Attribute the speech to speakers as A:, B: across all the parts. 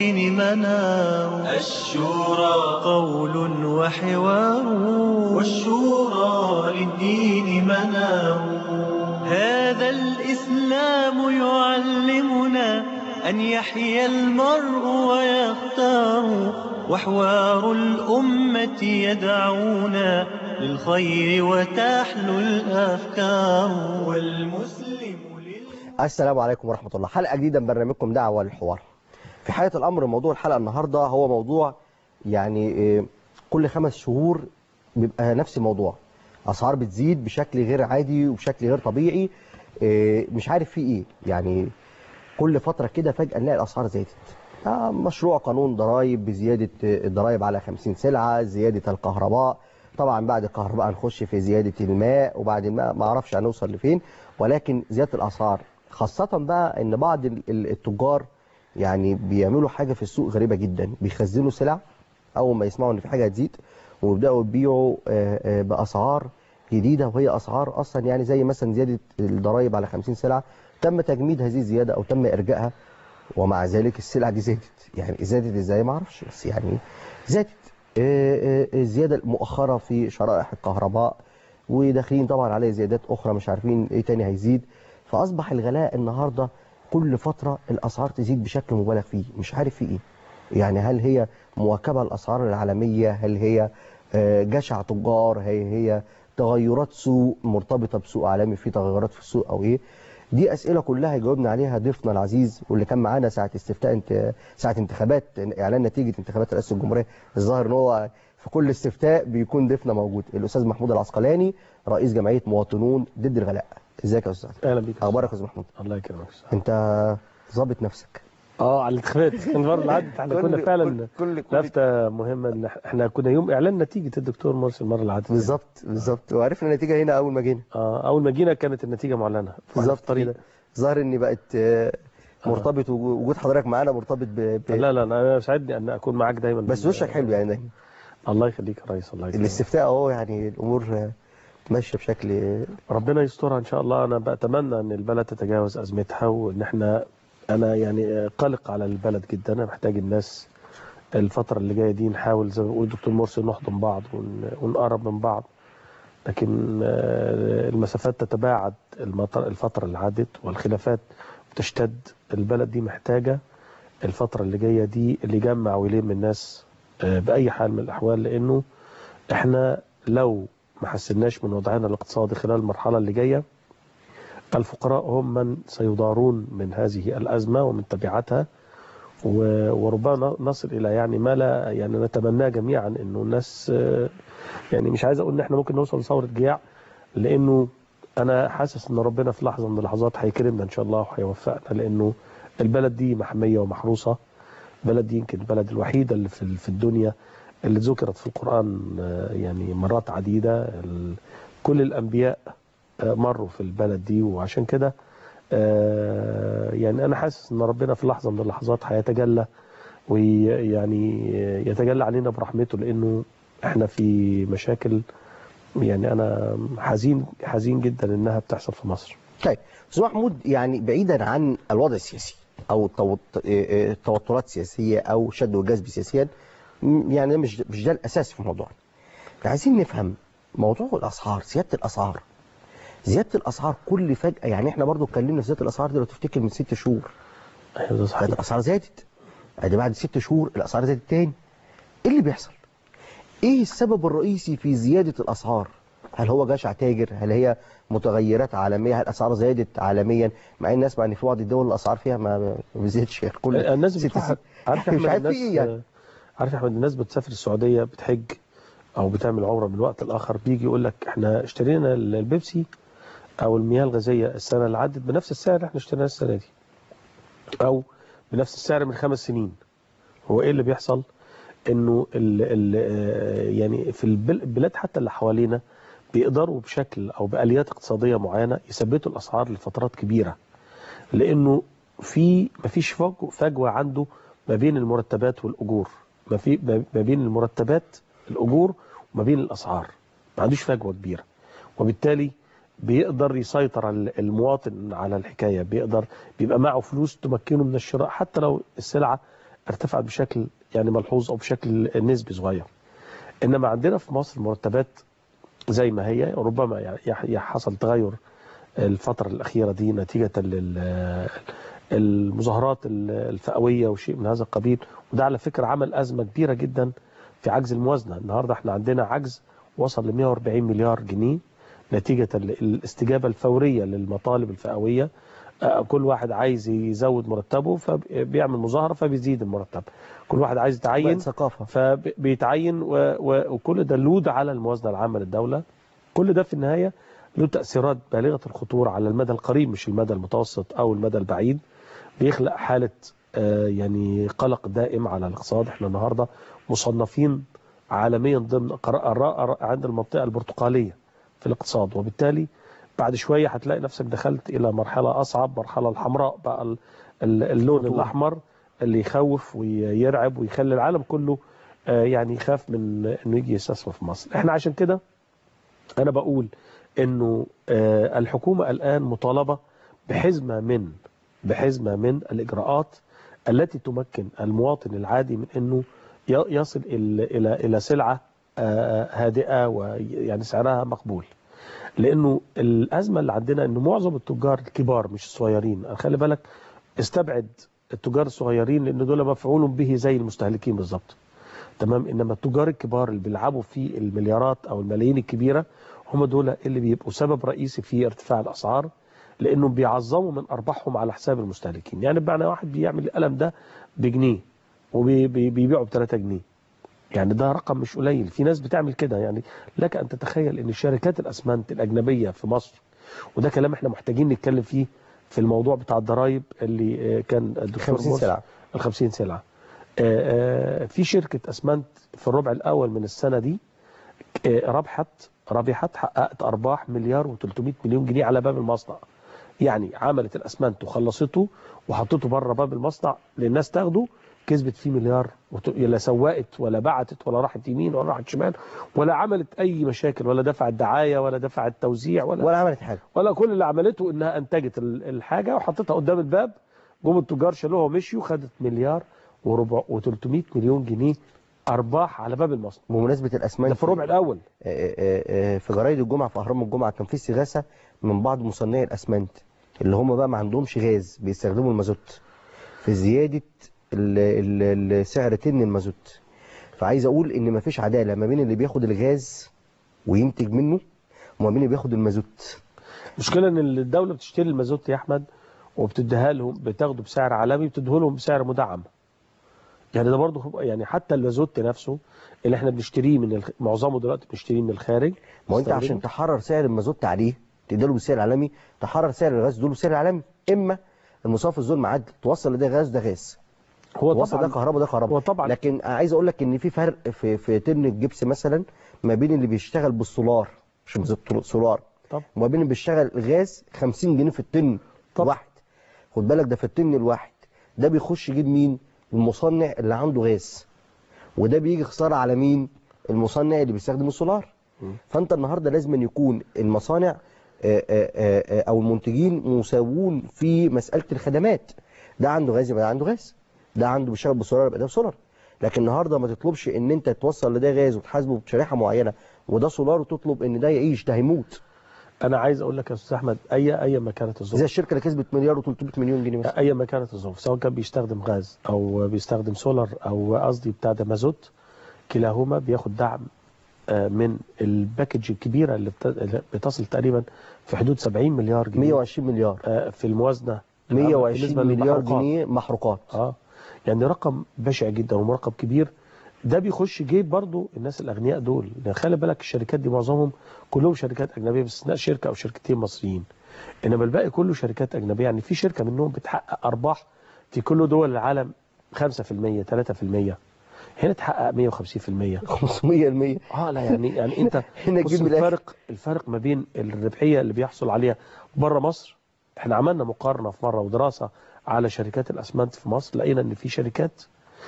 A: منار
B: الشورى
A: قول وحوار
B: والشورى للدين منار
A: هذا الإسلام يعلمنا أن يحيا المرء ويختار وحوار الأمة يدعونا للخير وتحلو الأفكار والمسلم
C: السلام عليكم ورحمة الله حلقة جديدة من برنامجكم دعوة للحوار في حقيقة الأمر موضوع الحلقة النهاردة هو موضوع يعني آه، كل خمس شهور بيبقى نفس الموضوع أسعار بتزيد بشكل غير عادي وبشكل غير طبيعي آه، مش عارف في إيه يعني كل فترة كده فجأة نلاقي الأسعار زادت آه، مشروع قانون ضرائب بزيادة آه، الضرائب على 50 سلعة زيادة الكهرباء طبعا بعد الكهرباء هنخش في زيادة الماء وبعد الماء ما اعرفش هنوصل لفين ولكن زيادة الأسعار خاصة بقى ان بعض ال- ال- التجار يعني بيعملوا حاجة في السوق غريبة جدا بيخزنوا سلع أول ما يسمعوا ان في حاجة هتزيد ويبدأوا يبيعوا آه، آه، بأسعار جديدة وهي أسعار أصلا يعني زي مثلا زيادة الضرائب على 50 سلعة تم تجميد هذه الزيادة أو تم إرجائها ومع ذلك السلع دي زادت يعني زادت ازاي ما اعرفش بس يعني زادت آه، آه، الزياده المؤخره في شرائح الكهرباء وداخلين طبعا عليه زيادات اخرى مش عارفين ايه تاني هيزيد فاصبح الغلاء النهارده كل فتره الاسعار تزيد بشكل مبالغ فيه مش عارف في ايه يعني هل هي مواكبه الاسعار العالميه هل هي آه، جشع تجار هي هي تغيرات سوق مرتبطه بسوق عالمي في تغيرات في السوق او ايه دي اسئله كلها يجاوبنا عليها ضيفنا العزيز واللي كان معانا ساعه استفتاء انت ساعه انتخابات اعلان نتيجه انتخابات رئاسه الجمهوريه الظاهر ان هو في كل استفتاء بيكون ضيفنا موجود الاستاذ محمود العسقلاني رئيس جمعيه مواطنون ضد الغلاء ازيك يا استاذ
D: اهلا بيك يا
C: اخبارك يا استاذ محمود
D: الله يكرمك
C: انت ظابط نفسك
D: اه على الانتخابات المره اللي عدت احنا كنا فعلا
C: كل كل
D: لفته مهمه ان إح- احنا كنا يوم اعلان نتيجه الدكتور مرسي المره اللي عدت
C: بالظبط بالظبط وعرفنا النتيجه هنا اول ما جينا
D: اه اول ما جينا كانت النتيجه معلنه
C: بالظبط
D: طريق
C: كده ظاهر اني بقت آه، مرتبط وجو- وجود حضرتك معانا مرتبط ب... ب...
D: لا لا انا سعدني ان اكون معاك دايما
C: بس
D: بال-
C: وشك حلو يعني دايما
D: الله يخليك يا ريس الله يكرمك
C: الاستفتاء اهو يعني الامور آه، ماشيه بشكل آه،
D: ربنا يسترها ان شاء الله انا بتمنى ان البلد تتجاوز ازمتها وان احنا انا يعني قلق على البلد جدا انا محتاج الناس الفتره اللي جايه دي نحاول زي ما بيقول الدكتور مرسي نحضن بعض ون- ونقرب من بعض لكن آه، المسافات تتباعد المطر الفتره اللي عدت والخلافات تشتد البلد دي محتاجه الفتره اللي جايه دي اللي يجمع ويلم الناس آه، باي حال من الاحوال لانه احنا لو ما حسناش من وضعنا الاقتصادي خلال المرحله اللي جايه الفقراء هم من سيضارون من هذه الازمه ومن تبعاتها و- وربما نصل الى يعني ما لا يعني نتمناه جميعا انه الناس آه، يعني مش عايز اقول ان احنا ممكن نوصل لثوره جياع لانه انا حاسس ان ربنا في لحظه من اللحظات هيكرمنا ان شاء الله وهيوفقنا لانه البلد دي محميه ومحروسه البلد دي يمكن البلد الوحيده اللي في في الدنيا اللي ذكرت في القران آه، يعني مرات عديده ال- كل الانبياء آه، مروا في البلد دي وعشان كده آه، يعني انا حاسس ان ربنا في لحظه من اللحظات هيتجلى ويعني يتجلى علينا برحمته لانه احنا في مشاكل يعني انا حزين حزين جدا انها بتحصل في مصر
C: طيب استاذ محمود يعني بعيدا عن الوضع السياسي او التوت- آه، آه، التوترات السياسيه او شد وجذب سياسيا م- يعني مش مش ده الاساس في الموضوع عايزين نفهم موضوع الاسعار زياده الاسعار زياده الاسعار كل فجاه يعني احنا برضو اتكلمنا في زياده الاسعار دي لو تفتكر من ست شهور
D: ايوه ده
C: كانت
D: صحيح
C: الاسعار زادت ادي بعد ست شهور الاسعار زادت تاني ايه اللي بيحصل ايه السبب الرئيسي في زياده الاسعار هل هو جشع تاجر هل هي متغيرات عالميه هل الاسعار زادت عالميا مع ان نسمع ان في بعض الدول الاسعار فيها ما ما بتزيدش كل
D: الناس
C: ست
D: بتروح
C: سنين.
D: عارف يا
C: مش
D: احمد
C: عارف في
D: الناس
C: ايه يعني
D: عارف يا احمد الناس بتسافر السعوديه بتحج او بتعمل عمره من وقت لاخر بيجي يقول لك احنا اشترينا البيبسي او المياه الغازيه السنه اللي عدت بنفس السعر اللي احنا اشتريناه السنه دي او بنفس السعر من خمس سنين هو ايه اللي بيحصل انه ال ال آه، يعني في البل- البلاد حتى اللي حوالينا بيقدروا بشكل او باليات اقتصاديه معينه يثبتوا الاسعار لفترات كبيره لانه في مفيش فج- فجوه عنده ما بين المرتبات والاجور ما في ما بين المرتبات الاجور وما بين الاسعار ما عندوش فجوه كبيره وبالتالي بيقدر يسيطر ال- المواطن على الحكايه بيقدر بيبقى معه فلوس تمكنه من الشراء حتى لو السلعه ارتفعت بشكل يعني ملحوظ او بشكل نسبي صغير انما عندنا في مصر المرتبات زي ما هي ربما يعني حصل تغير الفترة الأخيرة دي نتيجة لل- المظاهرات الفئوية وشيء من هذا القبيل وده على فكرة عمل أزمة كبيرة جدا في عجز الموازنة النهاردة احنا عندنا عجز وصل ل 140 مليار جنيه نتيجة ال- الاستجابة الفورية للمطالب الفئوية آه، كل واحد عايز يزود مرتبه فبيعمل مظاهرة فبيزيد المرتب كل واحد عايز يتعين
C: بقت ثقافة
D: فبيتعين و... و... وكل ده لود على الموازنه العامه للدوله كل ده في النهايه له تاثيرات بالغه الخطوره على المدى القريب مش المدى المتوسط او المدى البعيد بيخلق حاله آه، يعني قلق دائم على الاقتصاد احنا النهارده مصنفين عالميا ضمن قر- الر- عند المنطقه البرتقاليه في الاقتصاد وبالتالي بعد شويه هتلاقي نفسك دخلت الى مرحله اصعب مرحله الحمراء بقى ال- ال- اللون
C: خطورة.
D: الاحمر اللي يخوف ويرعب ويخلي العالم كله آه، يعني يخاف من انه يجي يستثمر في مصر احنا عشان كده انا بقول انه آه، الحكومه الان مطالبه بحزمه من بحزمه من الاجراءات التي تمكن المواطن العادي من انه ي- يصل الى الى الى سلعه آه، هادئه ويعني سعرها مقبول لانه الازمه اللي عندنا انه معظم التجار الكبار مش الصغيرين خلي بالك استبعد التجار الصغيرين لان دول مفعول به زي المستهلكين بالظبط تمام انما التجار الكبار اللي بيلعبوا في المليارات او الملايين الكبيره هم دول اللي بيبقوا سبب رئيسي في ارتفاع الاسعار لانهم بيعظموا من ارباحهم على حساب المستهلكين يعني بمعنى واحد بيعمل القلم ده بجنيه وبيبيعه ب 3 جنيه يعني ده رقم مش قليل في ناس بتعمل كده يعني لك ان تتخيل ان شركات الاسمنت الاجنبيه في مصر وده كلام احنا محتاجين نتكلم فيه في الموضوع بتاع الضرايب اللي آه، كان الدكتور
C: 50
D: مرسي-
C: سلعة
D: ال 50 سلعه آه، آه، في شركه اسمنت في الربع الاول من السنه دي آه، ربحت ربحت حققت ارباح مليار و300 مليون جنيه على باب المصنع يعني عملت الاسمنت وخلصته وحطته بره باب المصنع للناس تاخده كسبت فيه مليار وت- لا سوقت ولا بعتت ولا راحت يمين ولا راحت شمال ولا عملت اي مشاكل ولا دفعت دعايه ولا دفعت توزيع ولا
C: ولا عملت حاجة
D: ولا كل اللي عملته انها انتجت ال- الحاجه وحطتها قدام الباب جم التجار شالوها ومشيوا خدت مليار وربع و300 مليون جنيه ارباح على باب المصنع
C: بمناسبة الأسمنت
D: ده في الربع الاول
C: آه، آه، آه، في جرايد الجمعة في أهرام الجمعة كان في استغاثة من بعض مصنعي الأسمنت اللي هم بقى ما عندهمش غاز بيستخدموا المازوت في زيادة ال- ال- ال- سعر طن المازوت فعايز أقول إن مفيش عدالة ما بين اللي بياخد الغاز وينتج منه وما بين اللي بياخد المازوت
D: المشكله ان الدوله بتشتري المازوت يا احمد وبتديها لهم بتاخده بسعر عالمي بتديه لهم بسعر مدعم يعني ده برضه يعني حتى المازوت نفسه اللي احنا بنشتريه من الخ... معظمه دلوقتي بنشتريه من الخارج
C: ما هو أنت
D: نستورديه.
C: عشان تحرر سعر المازوت عليه تديله بالسعر العالمي تحرر سعر الغاز دول بالسعر العالمي إما المصافي الظلم عدل توصل لده غاز ده غاز
D: هو
C: توصل ده
D: طبعا
C: كهرباء ده كهرباء
D: هو طبعا
C: لكن عايز اقول لك ان في فرق في في طن الجبس مثلا ما بين اللي بيشتغل بالسولار مش بالزيت- سولار
D: طب.
C: وما بين اللي بيشتغل غاز 50 جنيه في الطن
D: طب.
C: واحد خد بالك ده في الطن الواحد ده بيخش يجيب مين المصنع اللي عنده غاز وده بيجي خساره على مين المصنع اللي بيستخدم السولار
D: م.
C: فانت النهارده لازم أن يكون المصانع آه، آه، آه، او المنتجين مساوون في مساله الخدمات ده عنده غاز يبقى ده عنده غاز ده عنده بيشتغل بالسولار يبقى ده بسولار لكن النهارده ما تطلبش ان انت توصل لده غاز وتحاسبه بشريحه معينه وده سولار وتطلب ان ده يعيش ده هيموت
D: انا عايز اقول لك يا استاذ احمد اي اي ما كانت الظروف
C: زي الشركه اللي كسبت مليار و300 مليون جنيه مثلا
D: اي ما كانت الظروف سواء كان بيستخدم غاز او بيستخدم سولار او قصدي بتاع ده مازوت كلاهما بياخد دعم آه، من الباكج الكبيره اللي بت- اللي بتصل تقريبا في حدود 70 مليار جنيه
C: 120 مليار
D: آه، في الموازنه
C: 120
D: بالنسبة
C: مليار
D: للمحروقات.
C: جنيه محروقات
D: اه يعني رقم بشع جدا ورقم كبير ده بيخش جيب برضو الناس الاغنياء دول يعني خلي بالك الشركات دي معظمهم كلهم شركات اجنبيه باستثناء شركه او شركتين مصريين انما الباقي كله شركات اجنبيه يعني في شركه منهم بتحقق ارباح في كل دول العالم 5% 3% هنا تحقق 150%
C: 500%
D: اه لا يعني يعني انت
C: هنا
D: بص
C: تجيب من الآخر.
D: الفرق الفرق ما بين الربحيه اللي بيحصل عليها بره مصر احنا عملنا مقارنه في مره ودراسه على شركات الاسمنت في مصر لقينا ان في شركات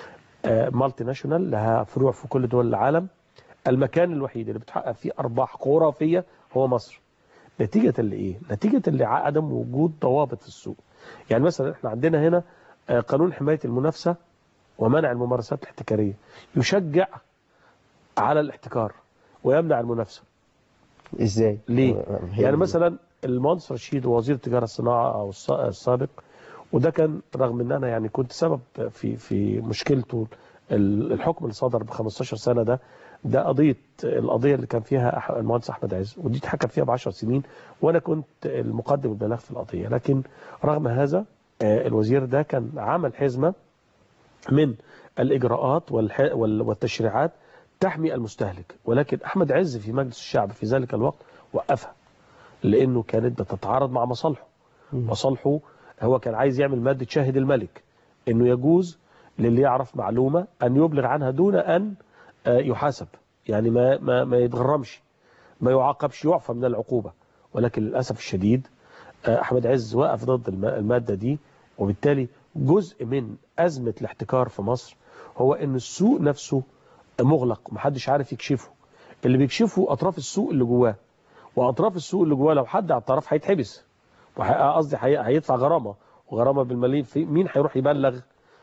D: مالتي ناشونال لها فروع في كل دول العالم المكان الوحيد اللي بتحقق فيه ارباح خرافيه هو مصر نتيجه لايه نتيجه لعدم وجود ضوابط في السوق يعني مثلا احنا عندنا هنا آه، قانون حمايه المنافسه ومنع الممارسات الاحتكاريه يشجع على الاحتكار ويمنع المنافسه
C: ازاي
D: ليه؟
C: هي
D: يعني
C: دي.
D: مثلا المهندس رشيد وزير التجاره الصناعه او الص- السابق وده كان رغم ان انا يعني كنت سبب في في مشكلته ال- الحكم اللي صدر ب 15 سنه ده ده قضيه القضيه اللي كان فيها أح- المهندس احمد عز ودي اتحكم فيها ب 10 سنين وانا كنت المقدم البلاغ في القضيه لكن رغم هذا آه، الوزير ده كان عمل حزمه من الاجراءات والح- وال- والتشريعات تحمي المستهلك ولكن احمد عز في مجلس الشعب في ذلك الوقت وقفها لانه كانت بتتعارض مع مصالحه مصالحه هو كان عايز يعمل ماده شاهد الملك انه يجوز للي يعرف معلومه ان يبلغ عنها دون ان آه، يحاسب يعني ما ما ما يتغرمش ما يعاقبش يعفى من العقوبه ولكن للاسف الشديد آه، احمد عز وقف ضد الم- الماده دي وبالتالي جزء من ازمه الاحتكار في مصر هو ان السوق نفسه مغلق محدش عارف يكشفه اللي بيكشفه اطراف السوق اللي جواه واطراف السوق اللي جواه لو حد على الطرف هيتحبس وح- قصدي هي- هيدفع غرامه وغرامه بالملايين في مين هيروح يبلغ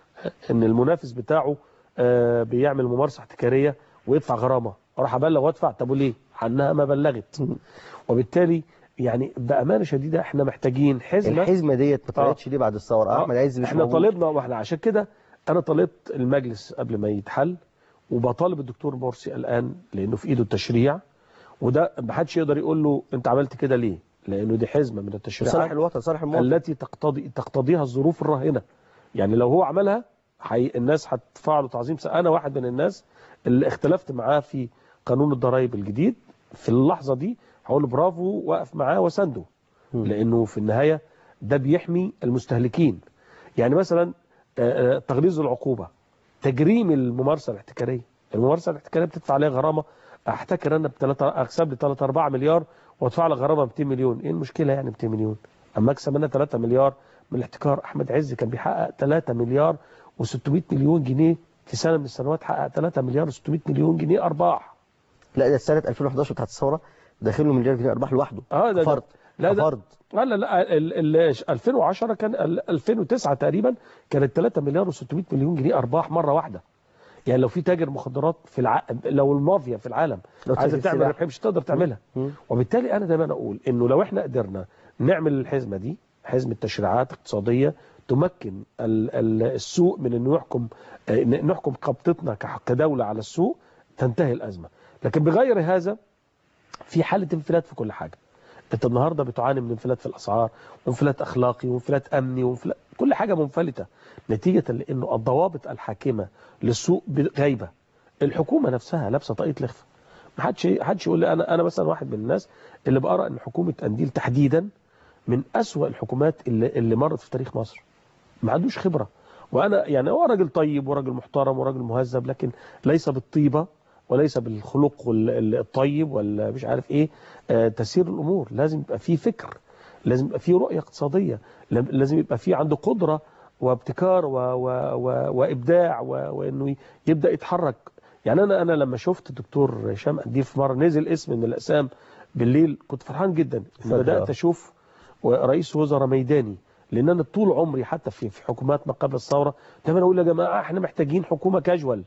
D: ان المنافس بتاعه آه، بيعمل ممارسه احتكاريه ويدفع غرامه اروح ابلغ وادفع طب وليه؟ عنها ما بلغت وبالتالي يعني بامانه شديده احنا محتاجين حزمه
C: الحزمه ديت ما طلعتش ليه بعد الثوره
D: آه،
C: احمد عز مش
D: احنا
C: موجود.
D: طالبنا واحنا عشان كده انا طالبت المجلس قبل ما يتحل وبطالب الدكتور مرسي الان لانه في ايده التشريع وده ما حدش يقدر يقول له انت عملت كده ليه لانه دي حزمه من
C: صالح
D: التشريعات
C: الوطن صالح المواطن
D: التي تقتضي تقتضيها الظروف الراهنه يعني لو هو عملها حي... الناس هتدفع له تعظيم س- انا واحد من الناس اللي اختلفت معاه في قانون الضرائب الجديد في اللحظه دي هقول له برافو واقف معاه وسنده لانه في النهايه ده بيحمي المستهلكين يعني مثلا آه، آه، تغليظ العقوبه تجريم الممارسه الاحتكاريه الممارسه الاحتكاريه بتدفع عليها غرامه احتكر انا بثلاثه اكسب لي 3 4 مليار وادفع لك غرامه 200 مليون ايه المشكله يعني 200 مليون اما اكسب انا 3 مليار من الاحتكار احمد عز كان بيحقق 3 مليار و600 مليون جنيه في سنه من السنوات حقق 3 مليار و600 مليون جنيه ارباح
C: لا ده سنه 2011 بتاعت الثوره داخل له مليار جنيه ارباح لوحده
D: اه ده
C: فرد
D: لا ده
C: فرد
D: لا لا لا ال- ال- 2010 كان ال- 2009 تقريبا كانت 3 مليار و600 مليون جنيه ارباح مره واحده يعني لو في تاجر مخدرات في الع... لو المافيا في العالم
C: لو
D: عايزه
C: تاجر
D: تعمل
C: سلاح.
D: ربح مش تقدر تعملها
C: مم.
D: وبالتالي انا دايما اقول انه لو احنا قدرنا نعمل الحزمه دي حزمه تشريعات اقتصاديه تمكن ال- ال- السوق من انه يحكم آه، ن- نحكم قبضتنا كح- كدوله على السوق تنتهي الازمه لكن بغير هذا في حاله انفلات في كل حاجه انت النهارده بتعاني من انفلات في الاسعار وانفلات اخلاقي وانفلات امني وانفلات كل حاجه منفلته نتيجه لانه الضوابط الحاكمه للسوق ب- غايبه الحكومه نفسها لابسه طاقيه لخفه ما حدش حدش يقول لي انا انا مثلا واحد من الناس اللي بقرا ان حكومه انديل تحديدا من أسوأ الحكومات اللي, اللي مرت في تاريخ مصر ما عندوش خبره وانا يعني هو راجل طيب وراجل محترم وراجل مهذب لكن ليس بالطيبه وليس بالخلق وال- الطيب ولا مش عارف ايه آه، تسير الامور لازم يبقى في فكر لازم يبقى في رؤيه اقتصاديه لم- لازم يبقى في عنده قدره وابتكار و و و وابداع و وانه يبدا يتحرك يعني انا انا لما شفت الدكتور هشام قنديل في مره نزل اسم من الاقسام بالليل كنت فرحان جدا إن
C: فجأة.
D: بدات اشوف رئيس وزراء ميداني لان انا طول عمري حتى في في حكومات ما قبل الثوره دايما اقول يا جماعه احنا محتاجين حكومه كاجوال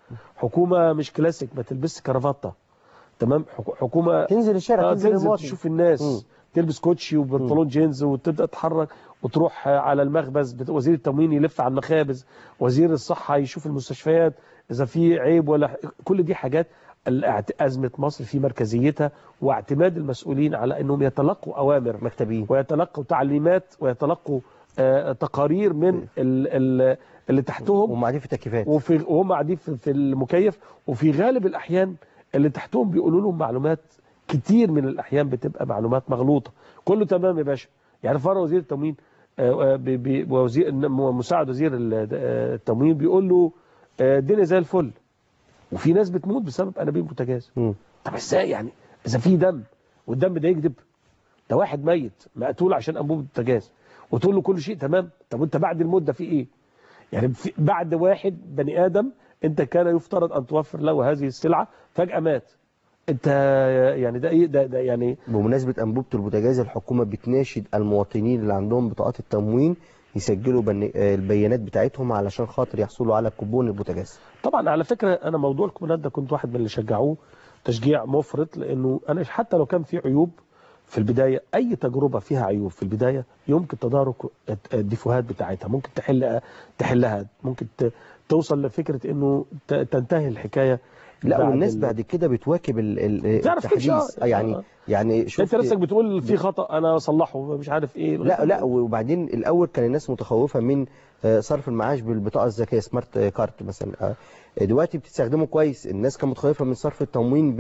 D: حكومه مش كلاسيك ما تلبسش كرافته تمام حكو- حكومه
C: تنزل الشارع
D: آه
C: تنزل
D: تنزل
C: المواطن
D: تشوف الناس
C: مم.
D: تلبس كوتشي وبنطلون جينز وتبدا تتحرك وتروح آه، على المخبز بت- وزير التموين يلف على المخابز وزير الصحه يشوف المستشفيات اذا في عيب ولا كل دي حاجات الاعت- ازمه مصر في مركزيتها واعتماد المسؤولين على انهم يتلقوا اوامر
C: مكتبين
D: ويتلقوا تعليمات ويتلقوا آه، تقارير من ال- ال- اللي تحتهم
C: وهم قاعدين في تكييفات
D: وفي وهم قاعدين في, في المكيف وفي غالب الاحيان اللي تحتهم بيقولوا لهم معلومات كتير من الاحيان بتبقى معلومات مغلوطه كله تمام يا باشا يعني فار وزير التموين آه، آه، بي- بي- وزير مساعد وزير ال- آه، التموين بيقول له آه، الدنيا زي الفل وفي ناس بتموت بسبب انابيب بوتاجاز
C: مم.
D: طب ازاي يعني اذا في دم والدم ده يكذب ده واحد ميت مقتول عشان انبوبه البوتاجاز وتقول له كل شيء تمام طب وانت بعد المده في ايه يعني في بعد واحد بني ادم انت كان يفترض ان توفر له هذه السلعه فجاه مات انت يعني ده ايه ده, ده يعني
C: بمناسبة أنبوبة البوتاجاز الحكومة بتناشد المواطنين اللي عندهم بطاقات التموين يسجلوا بن- آه، البيانات بتاعتهم علشان خاطر يحصلوا على كوبون البوتاجاز
D: طبعا على فكره انا موضوع الكوبونات ده كنت واحد من اللي شجعوه تشجيع مفرط لانه انا حتى لو كان في عيوب في البدايه اي تجربه فيها عيوب في البدايه يمكن تدارك الديفوهات بتاعتها ممكن تحل تحلها ممكن ت- توصل لفكره انه ت- تنتهي الحكايه
C: لا
D: بعد
C: والناس
D: ال-
C: بعد كده بتواكب ال- ال-
D: تعرف تمشي،
C: التحديث
D: آه.
C: آه، يعني
D: آه.
C: يعني شفت
D: انت نفسك بتقول في خطا انا اصلحه مش عارف ايه
C: لا لا وبعدين الاول كان الناس متخوفه من آه، صرف المعاش بالبطاقه الذكيه سمارت آه، كارت مثلا آه، دلوقتي بتستخدمه كويس الناس كانت متخوفه من صرف التموين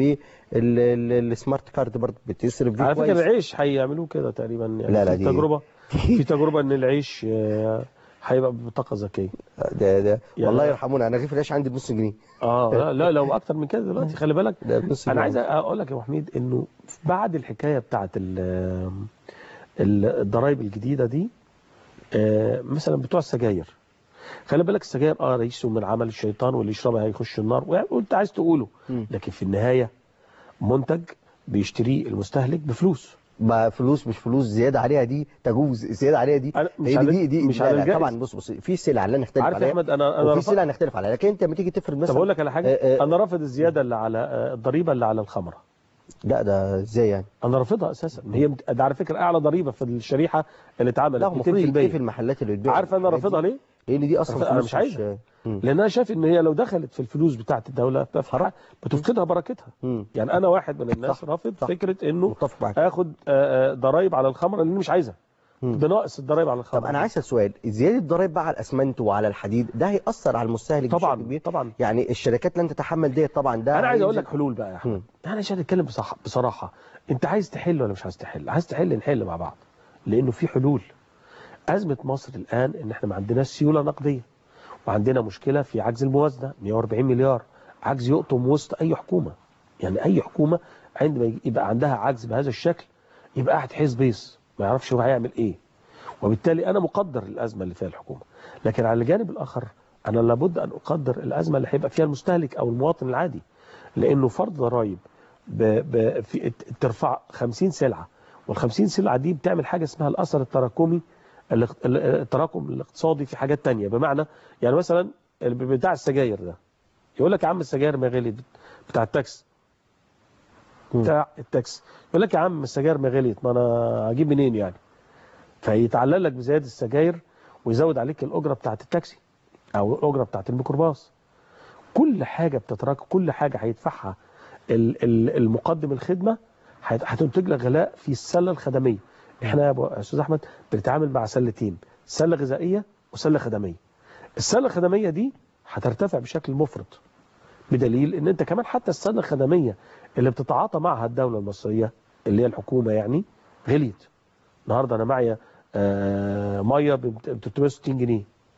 C: بالسمارت كارت برضه بتصرف بيه
D: على فكره
C: كويس
D: العيش هيعملوا كده تقريبا يعني
C: لا، لا،
D: في
C: دي-
D: تجربه في تجربه ان العيش آه، هيبقى ببطاقه ذكيه
C: ده ده
D: يعني-
C: والله يرحمونا انا رغيف العيش عندي بنص جنيه
D: اه لا لا لو اكتر من كده دلوقتي خلي بالك
C: ده بنص
D: انا
C: جنيه.
D: عايز اقول لك يا ابو حميد انه بعد الحكايه بتاعت ال- ال- الضرايب الجديده دي آه، مثلا بتوع السجاير خلي بالك السجاير اه رئيس من عمل الشيطان واللي يشربها هيخش النار وانت عايز تقوله
C: مم.
D: لكن في النهايه منتج بيشتريه المستهلك بفلوس
C: بقى فلوس مش فلوس زياده عليها دي تجوز زياده عليها دي
D: أنا- مش
C: هي
D: على-
C: دي دي
D: مش
C: لا
D: على
C: لا
D: الجائز.
C: طبعا بص بص في سلع لا نختلف
D: عارف يا
C: عليها
D: احمد انا انا
C: وفي
D: رفض-
C: سلع نختلف عليها لكن انت لما تيجي تفرض مثلا
D: طب اقول لك على حاجه
C: آه، آه،
D: انا رافض الزياده اللي على آه، الضريبه اللي على الخمره
C: لا ده ازاي يعني
D: انا رافضها اساسا هي مت- ده على فكره اعلى ضريبه في الشريحه اللي اتعملت
C: لا هو المفروض
D: 200%
C: يكتفي المحلات اللي بتبيع
D: عارف انا
C: الحاجات دي.
D: رافضها ليه؟
C: لان دي اصلا
D: أنا
C: فلوس
D: مش عايزها.
C: مم.
D: لان انا شايف ان هي لو دخلت في الفلوس بتاعت الدوله بتفرح بتفقدها بركتها
C: مم.
D: يعني انا واحد من الناس
C: صح،
D: رافض
C: صح.
D: فكره انه
C: متفق معاك
D: اخد آه، آه، ضرايب على الخمره اللي مش عايزها
C: مم.
D: بناقص الضرايب على الخمره
C: طب انا عايز اسال سؤال زياده الضرايب بقى على الاسمنت وعلى الحديد ده هياثر على المستهلك بشكل
D: طبعا
C: كبير
D: طبعا
C: يعني الشركات لن تتحمل ديت طبعا ده
D: انا عايز اقول
C: هينزل-
D: لك حلول بقى يا احمد
C: مم.
D: انا عشان اتكلم بصح... بصراحه انت عايز تحل ولا مش عايز تحل عايز تحل نحل مع بعض لانه في حلول ازمه مصر الان ان احنا ما عندناش سيوله نقديه وعندنا مشكله في عجز الموازنه 140 مليار عجز يقطم وسط اي حكومه يعني اي حكومه عندما يبقى عندها عجز بهذا الشكل يبقى قاعد حيز بيص ما يعرفش هو هيعمل ايه وبالتالي انا مقدر الازمه اللي فيها الحكومه لكن على الجانب الاخر انا لابد ان اقدر الازمه اللي هيبقى فيها المستهلك او المواطن العادي لانه فرض ضرائب ب... ب... في ترفع 50 سلعه وال 50 سلعه دي بتعمل حاجه اسمها الاثر التراكمي الاق- التراكم الاقتصادي في حاجات تانية بمعنى يعني مثلا ال- بتاع السجاير ده يقول لك يا عم السجاير ما غليت بتاع التاكس بتاع التاكس يقول لك يا عم السجاير ما غليت ما انا هجيب منين يعني فيتعلل لك بزياده السجاير ويزود عليك الاجره بتاعت التاكسي او الاجره بتاعت الميكروباص كل حاجه بتتراكم كل حاجه هيدفعها ال- ال- المقدم الخدمه هت- هتنتج لك غلاء في السله الخدميه احنا يا أبو- يا استاذ احمد بنتعامل مع سلتين سله غذائيه وسله خدميه السله الخدميه دي هترتفع بشكل مفرط بدليل ان انت كمان حتى السله الخدميه اللي بتتعاطى معها الدوله المصريه اللي هي الحكومه يعني غليت النهارده انا معايا آه، ميه ب 360 جنيه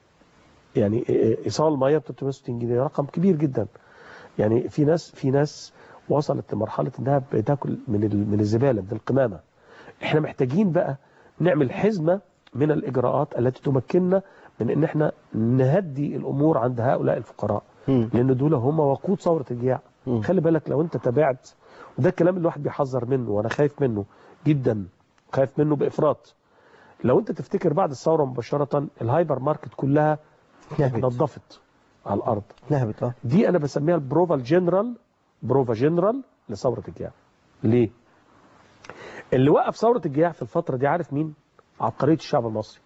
D: يعني آه، ايصال ميه ب 360 جنيه رقم كبير جدا يعني في ناس في ناس وصلت لمرحله انها بتاكل من ال- من الزباله من القمامه احنا محتاجين بقى نعمل حزمه من الاجراءات التي تمكننا من ان احنا نهدي الامور عند هؤلاء الفقراء
C: مم.
D: لان دول هم وقود ثوره الجياع
C: مم.
D: خلي بالك لو انت تابعت وده الكلام اللي الواحد بيحذر منه وانا خايف منه جدا خايف منه بافراط لو انت تفتكر بعد الثوره مباشره الهايبر ماركت كلها
C: نهبت
D: نظفت على الارض
C: نهبت اه
D: دي انا بسميها البروفا الجنرال بروفا جنرال لثوره الجياع ليه اللي وقف ثوره الجياع في الفتره دي عارف مين عبقريه الشعب المصري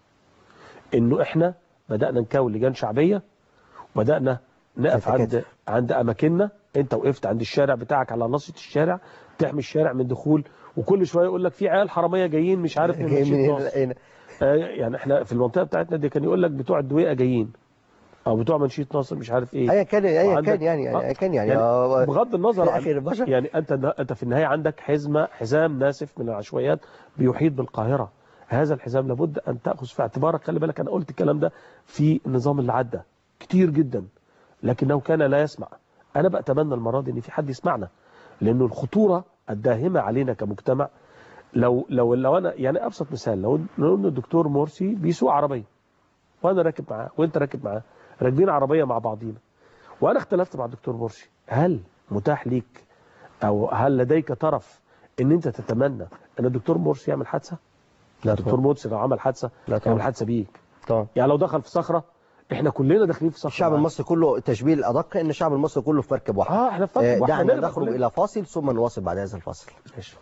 D: انه احنا بدانا نكون لجان شعبيه وبدانا نقف
C: كتف
D: عند
C: كتف.
D: عند اماكننا انت وقفت عند الشارع بتاعك على ناصيه الشارع تحمي الشارع من دخول وكل شويه يقول لك في عيال حراميه جايين مش عارف من
C: جاي
D: مشيط
C: من
D: ناصر.
C: هنا هنا
D: آه، يعني احنا في المنطقه بتاعتنا دي كان يقول لك بتوع الدويقه جايين او بتوع منشيه ناصر مش عارف ايه
C: ايا كان ايا
D: وعندك-
C: كان يعني
D: آه.
C: ايا كان يعني,
D: يعني
C: آه،
D: بغض النظر
C: في
D: عن
C: اخر البشر
D: يعني انت انت في النهايه عندك حزمه حزام ناسف من العشوائيات بيحيط بالقاهره هذا الحزام لابد ان تاخذ في اعتبارك خلي بالك انا قلت الكلام ده في النظام اللي عدى كتير جدا لكنه كان لا يسمع انا بتمنى المره دي ان في حد يسمعنا لانه الخطوره الداهمه علينا كمجتمع لو لو لو انا يعني ابسط مثال لو لو ان الدكتور مرسي بيسوق عربيه وانا راكب معاه وانت راكب معاه راكبين عربيه مع بعضينا وانا اختلفت مع الدكتور مرسي هل متاح ليك او هل لديك طرف ان انت تتمنى ان الدكتور مرسي يعمل حادثه
C: لا
D: الدكتور مرسي لو عمل حادثه
C: لا
D: يعمل
C: طبعا
D: حادثه بيك
C: طبعا
D: يعني لو دخل في صخره احنا كلنا داخلين في صخره
C: الشعب
D: معاه.
C: المصري كله تشبيه الادق ان الشعب المصري كله في مركب واحد
D: اه احنا في
C: آه،
D: مركب واحد،
C: دعنا
D: هنغرق
C: نخرج
D: كلنا.
C: الى فاصل ثم نواصل بعد هذا الفاصل
D: ماشي.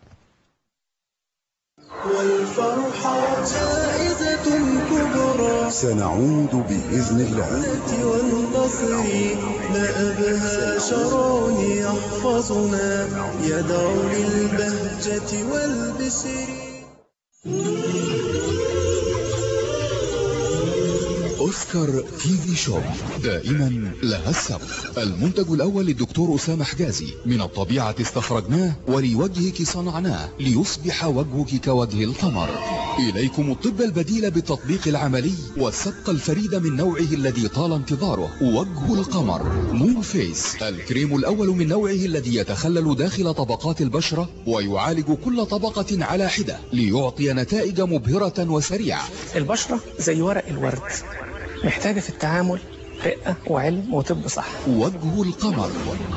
A: والفرحة جائزة كبرى
E: سنعود بإذن الله
A: والنصر ما أبهى شرع يحفظنا يدعو للبهجة والبشر
E: أوسكار تي في شوب دائما لها السبق المنتج الأول للدكتور أسامة حجازي من الطبيعة استخرجناه ولوجهك صنعناه ليصبح وجهك كوجه القمر إليكم الطب البديل بالتطبيق العملي والسبق الفريد من نوعه الذي طال انتظاره وجه القمر مون فيس الكريم الأول من نوعه الذي يتخلل داخل طبقات البشرة ويعالج كل طبقة على حدة ليعطي نتائج مبهرة وسريعة
F: البشرة زي ورق الورد محتاجة في التعامل رقة وعلم وطب صح
E: وجه القمر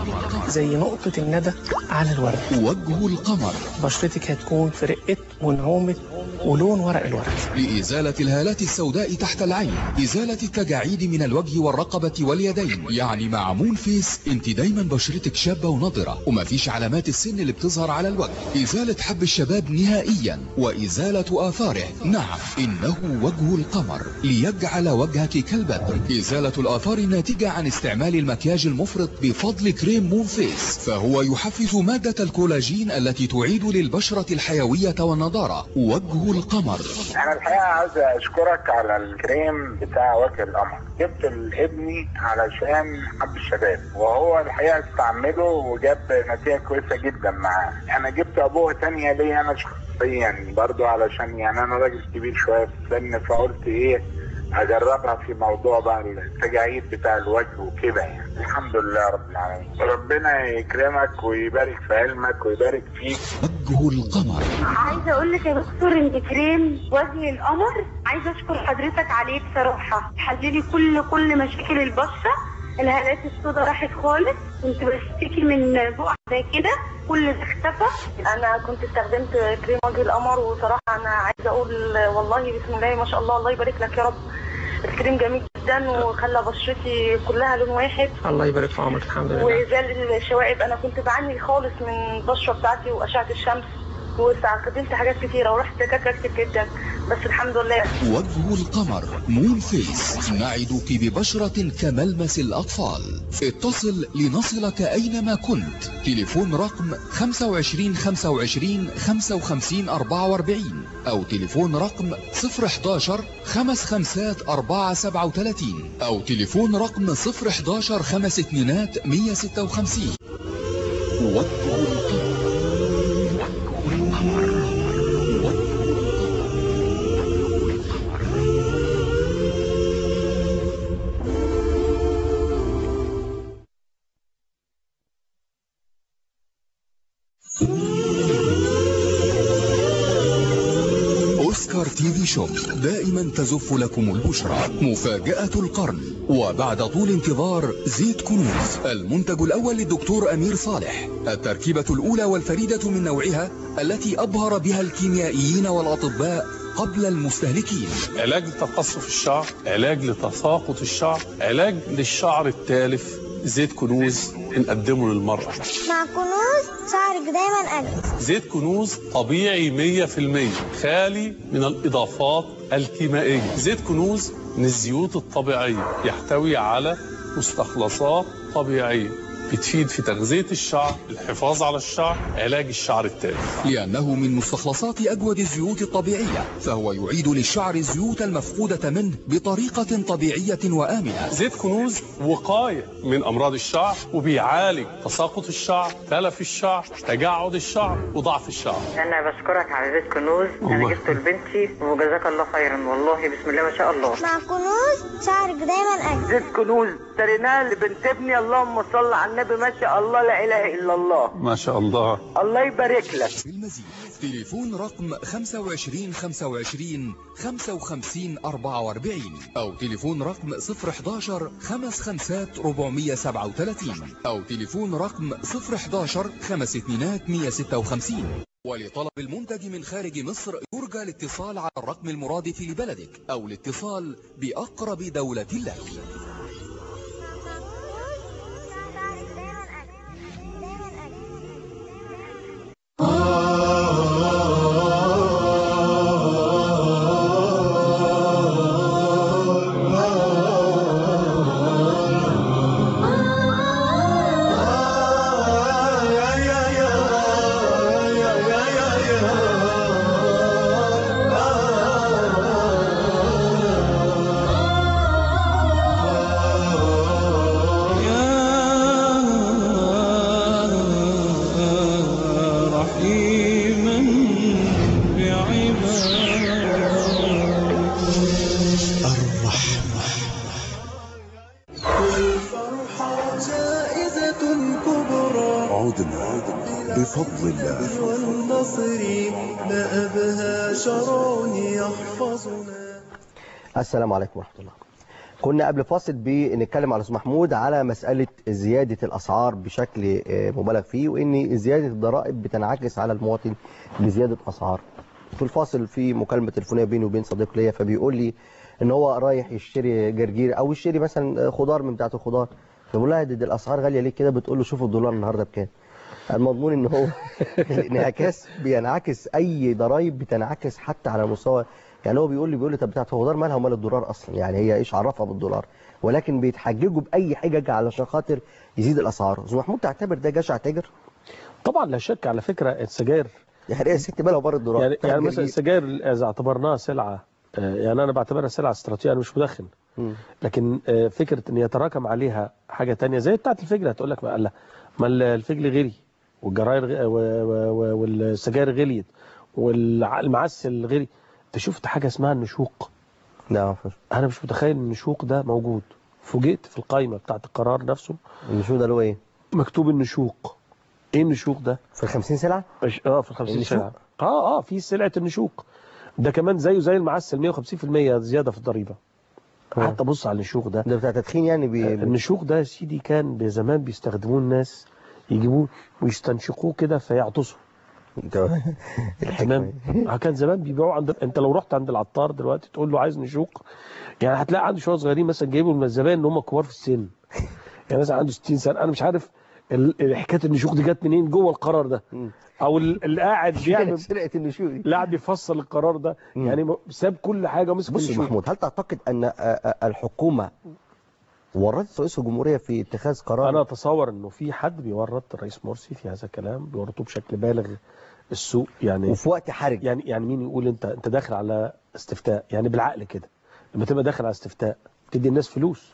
F: زي نقطة الندى على الورد
E: وجه القمر
F: بشرتك هتكون في رقة ونعومة ولون ورق الورد
E: لإزالة الهالات السوداء تحت العين إزالة التجاعيد من الوجه والرقبة واليدين يعني مع مون فيس انت دايما بشرتك شابة ونضرة ومفيش علامات السن اللي بتظهر على الوجه إزالة حب الشباب نهائيا وإزالة آثاره نعم إنه وجه القمر ليجعل وجهك كالبدر إزالة الآثار الناتجة عن استعمال المكياج المفرط بفضل كريم مون فيس فهو يحفز مادة الكولاجين التي تعيد للبشرة الحيوية والنضارة وجه القمر
G: انا الحقيقه عايز اشكرك على الكريم بتاع وجه القمر جبت لابني علشان حب الشباب وهو الحقيقه استعمله وجاب نتيجه كويسه جدا معاه انا جبت ابوه تانية ليا انا شخصيا برضو علشان يعني انا راجل كبير شويه في السن فقلت ايه اجربها في موضوع بقى التجاعيد بتاع الوجه وكده يعني الحمد لله رب العالمين ربنا يكرمك ويبارك في علمك ويبارك فيك
E: وجه القمر
H: عايزه اقول لك يا دكتور ان كريم وجه القمر عايزه اشكر حضرتك عليه بصراحه حللي كل كل مشاكل البشره الهالات السوداء راحت خالص كنت بشتكي من بقع زي كده كل ده اختفى انا كنت استخدمت كريم وجه القمر وصراحه انا عايزه اقول والله بسم الله ما شاء الله الله يبارك لك يا رب الكريم جميل جدا وخلى بشرتي كلها لون واحد
F: الله يبارك في عمرك الحمد لله
H: وزال الشوائب انا كنت بعاني خالص من البشره بتاعتي واشعه الشمس واستخدمت حاجات كتيره ورحت دكاتره كتير جدا بس الحمد لله
E: وجه القمر مون فيس نعدك ببشرة كملمس الأطفال اتصل لنصلك أينما كنت تليفون رقم 25 25 55 44 أو تليفون رقم 011 خمس خمسات 4 37 أو تليفون رقم 011 خمس اتنينات 156 وجه القمر أوسكار تي في شوب دائما تزف لكم البشرى مفاجأة القرن وبعد طول انتظار زيت كنوز المنتج الأول للدكتور أمير صالح التركيبة الأولى والفريدة من نوعها التي أبهر بها الكيميائيين والأطباء قبل المستهلكين
I: علاج لتقصف الشعر علاج لتساقط الشعر علاج للشعر التالف زيت كنوز بنقدمه للمرأة
J: مع كنوز شعرك دايما أجمل
I: زيت كنوز طبيعي 100% خالي من الإضافات الكيميائية زيت كنوز من الزيوت الطبيعية يحتوي على مستخلصات طبيعية بتفيد في تغذية الشعر الحفاظ على الشعر علاج الشعر التالف
E: لأنه من مستخلصات أجود الزيوت الطبيعية فهو يعيد للشعر الزيوت المفقودة منه بطريقة طبيعية وآمنة
I: زيت كنوز وقاية من أمراض الشعر وبيعالج تساقط الشعر تلف الشعر تجعد الشعر وضعف الشعر
K: انا بشكرك على زيت كنوز انا
I: الله.
K: جبته لبنتي وجزاك الله خيرا والله بسم الله ما شاء الله
J: مع كنوز شعرك دايما أجمل
K: زيت كنوز اشتريناه لبنت ابني اللهم صل على النبي ما شاء الله لا اله الا الله
I: ما شاء الله
K: الله يبارك لك
E: بالمزيد تليفون رقم 25 25 55 44 أو تليفون رقم 011 خمس خمسات 437 أو تليفون رقم 011 خمس اتنينات 156 ولطلب المنتج من خارج مصر يرجى الاتصال على الرقم المرادف لبلدك أو الاتصال بأقرب دولة لك
A: رحيما والفرحة جائزة كبرى
L: عدنا بفضل الله
A: والنصر ما أبهى شرع يحفظنا
C: السلام عليكم ورحمة الله كنا قبل فاصل بنتكلم على استاذ محمود على مسألة زيادة الأسعار بشكل آه، مبالغ فيه وإن زيادة الضرائب بتنعكس على المواطن بزيادة أسعار في الفاصل في مكالمة تليفونية بيني وبين صديق ليا فبيقول لي إن هو رايح يشتري جرجير أو يشتري مثلا خضار من بتاعة الخضار فبقول لها دي, دي الأسعار غالية ليه كده بتقول له شوف الدولار النهاردة بكام المضمون ان هو الانعكاس بينعكس اي ضرائب بتنعكس حتى على مستوى يعني هو بيقول لي بيقول لي طب بتاعت الخضار مالها ومال الدولار اصلا يعني هي ايش عرفها بالدولار ولكن بيتحججوا باي حجج علشان خاطر يزيد الاسعار استاذ محمود تعتبر ده جشع تاجر
D: طبعا لا شك على فكرة السجاير
C: يعني ايه ست مالها وبره الدولار
D: يعني, يعني
C: تحجج
D: مثلا
C: إيه؟
D: السجاير اذا اعتبرناها سلعة آه، يعني انا بعتبرها سلعة استراتيجية انا مش مدخن
C: مم.
D: لكن آه، فكرة ان يتراكم عليها حاجة تانية زي بتاعت الفجل هتقول لك ما لا ما الفجل غلي والجراير غ- و- و- و- والسجاير غليت والمعسل غلي انت شفت حاجة اسمها النشوق
C: لا ما فيش
D: انا مش متخيل ان النشوق ده موجود فوجئت في القائمة بتاعت القرار نفسه
C: النشوء ده اللي هو ايه
D: مكتوب النشوق ايه النشوق ده
C: في ال 50 سلعه
D: مش اه في ال 50
C: النشوق؟
D: سلعة اه اه في سلعة النشوق ده كمان زيه زي المعسل 150% زيادة في الضريبة
C: آه.
D: حتى بص على النشوق ده
C: ده بتاع تدخين يعني بي...
D: النشوق ده يا سيدي كان زمان بيستخدموه الناس يجيبوه ويستنشقوه كده فيعطسوا تمام آه، كان زمان بيبيعوه عند انت لو رحت عند العطار دلوقتي تقول له عايز نشوق يعني هتلاقي عنده شويه صغيرين مثلا جايبهم من الزبائن ان هم كبار في السن يعني مثلا عنده 60 سنه انا مش عارف ال- ال- حكايه النشوق دي جت منين جوه القرار ده او ال- اللي قاعد بيعمل
C: سرقه النشوء دي
D: لا قاعد بيفصل القرار ده يعني م- ساب كل حاجه ومسك
C: بص يا
D: النشوق
C: محمود هل تعتقد ان آه، آه، الحكومه ورطت رئيس الجمهوريه في اتخاذ قرار
D: انا اتصور انه في حد بيورط الرئيس مرسي في هذا الكلام بيورطوه بشكل بالغ السوق يعني
C: وفي وقت حرج
D: يعني يعني مين يقول انت انت داخل على استفتاء يعني بالعقل كده لما تبقى داخل على استفتاء تدي الناس فلوس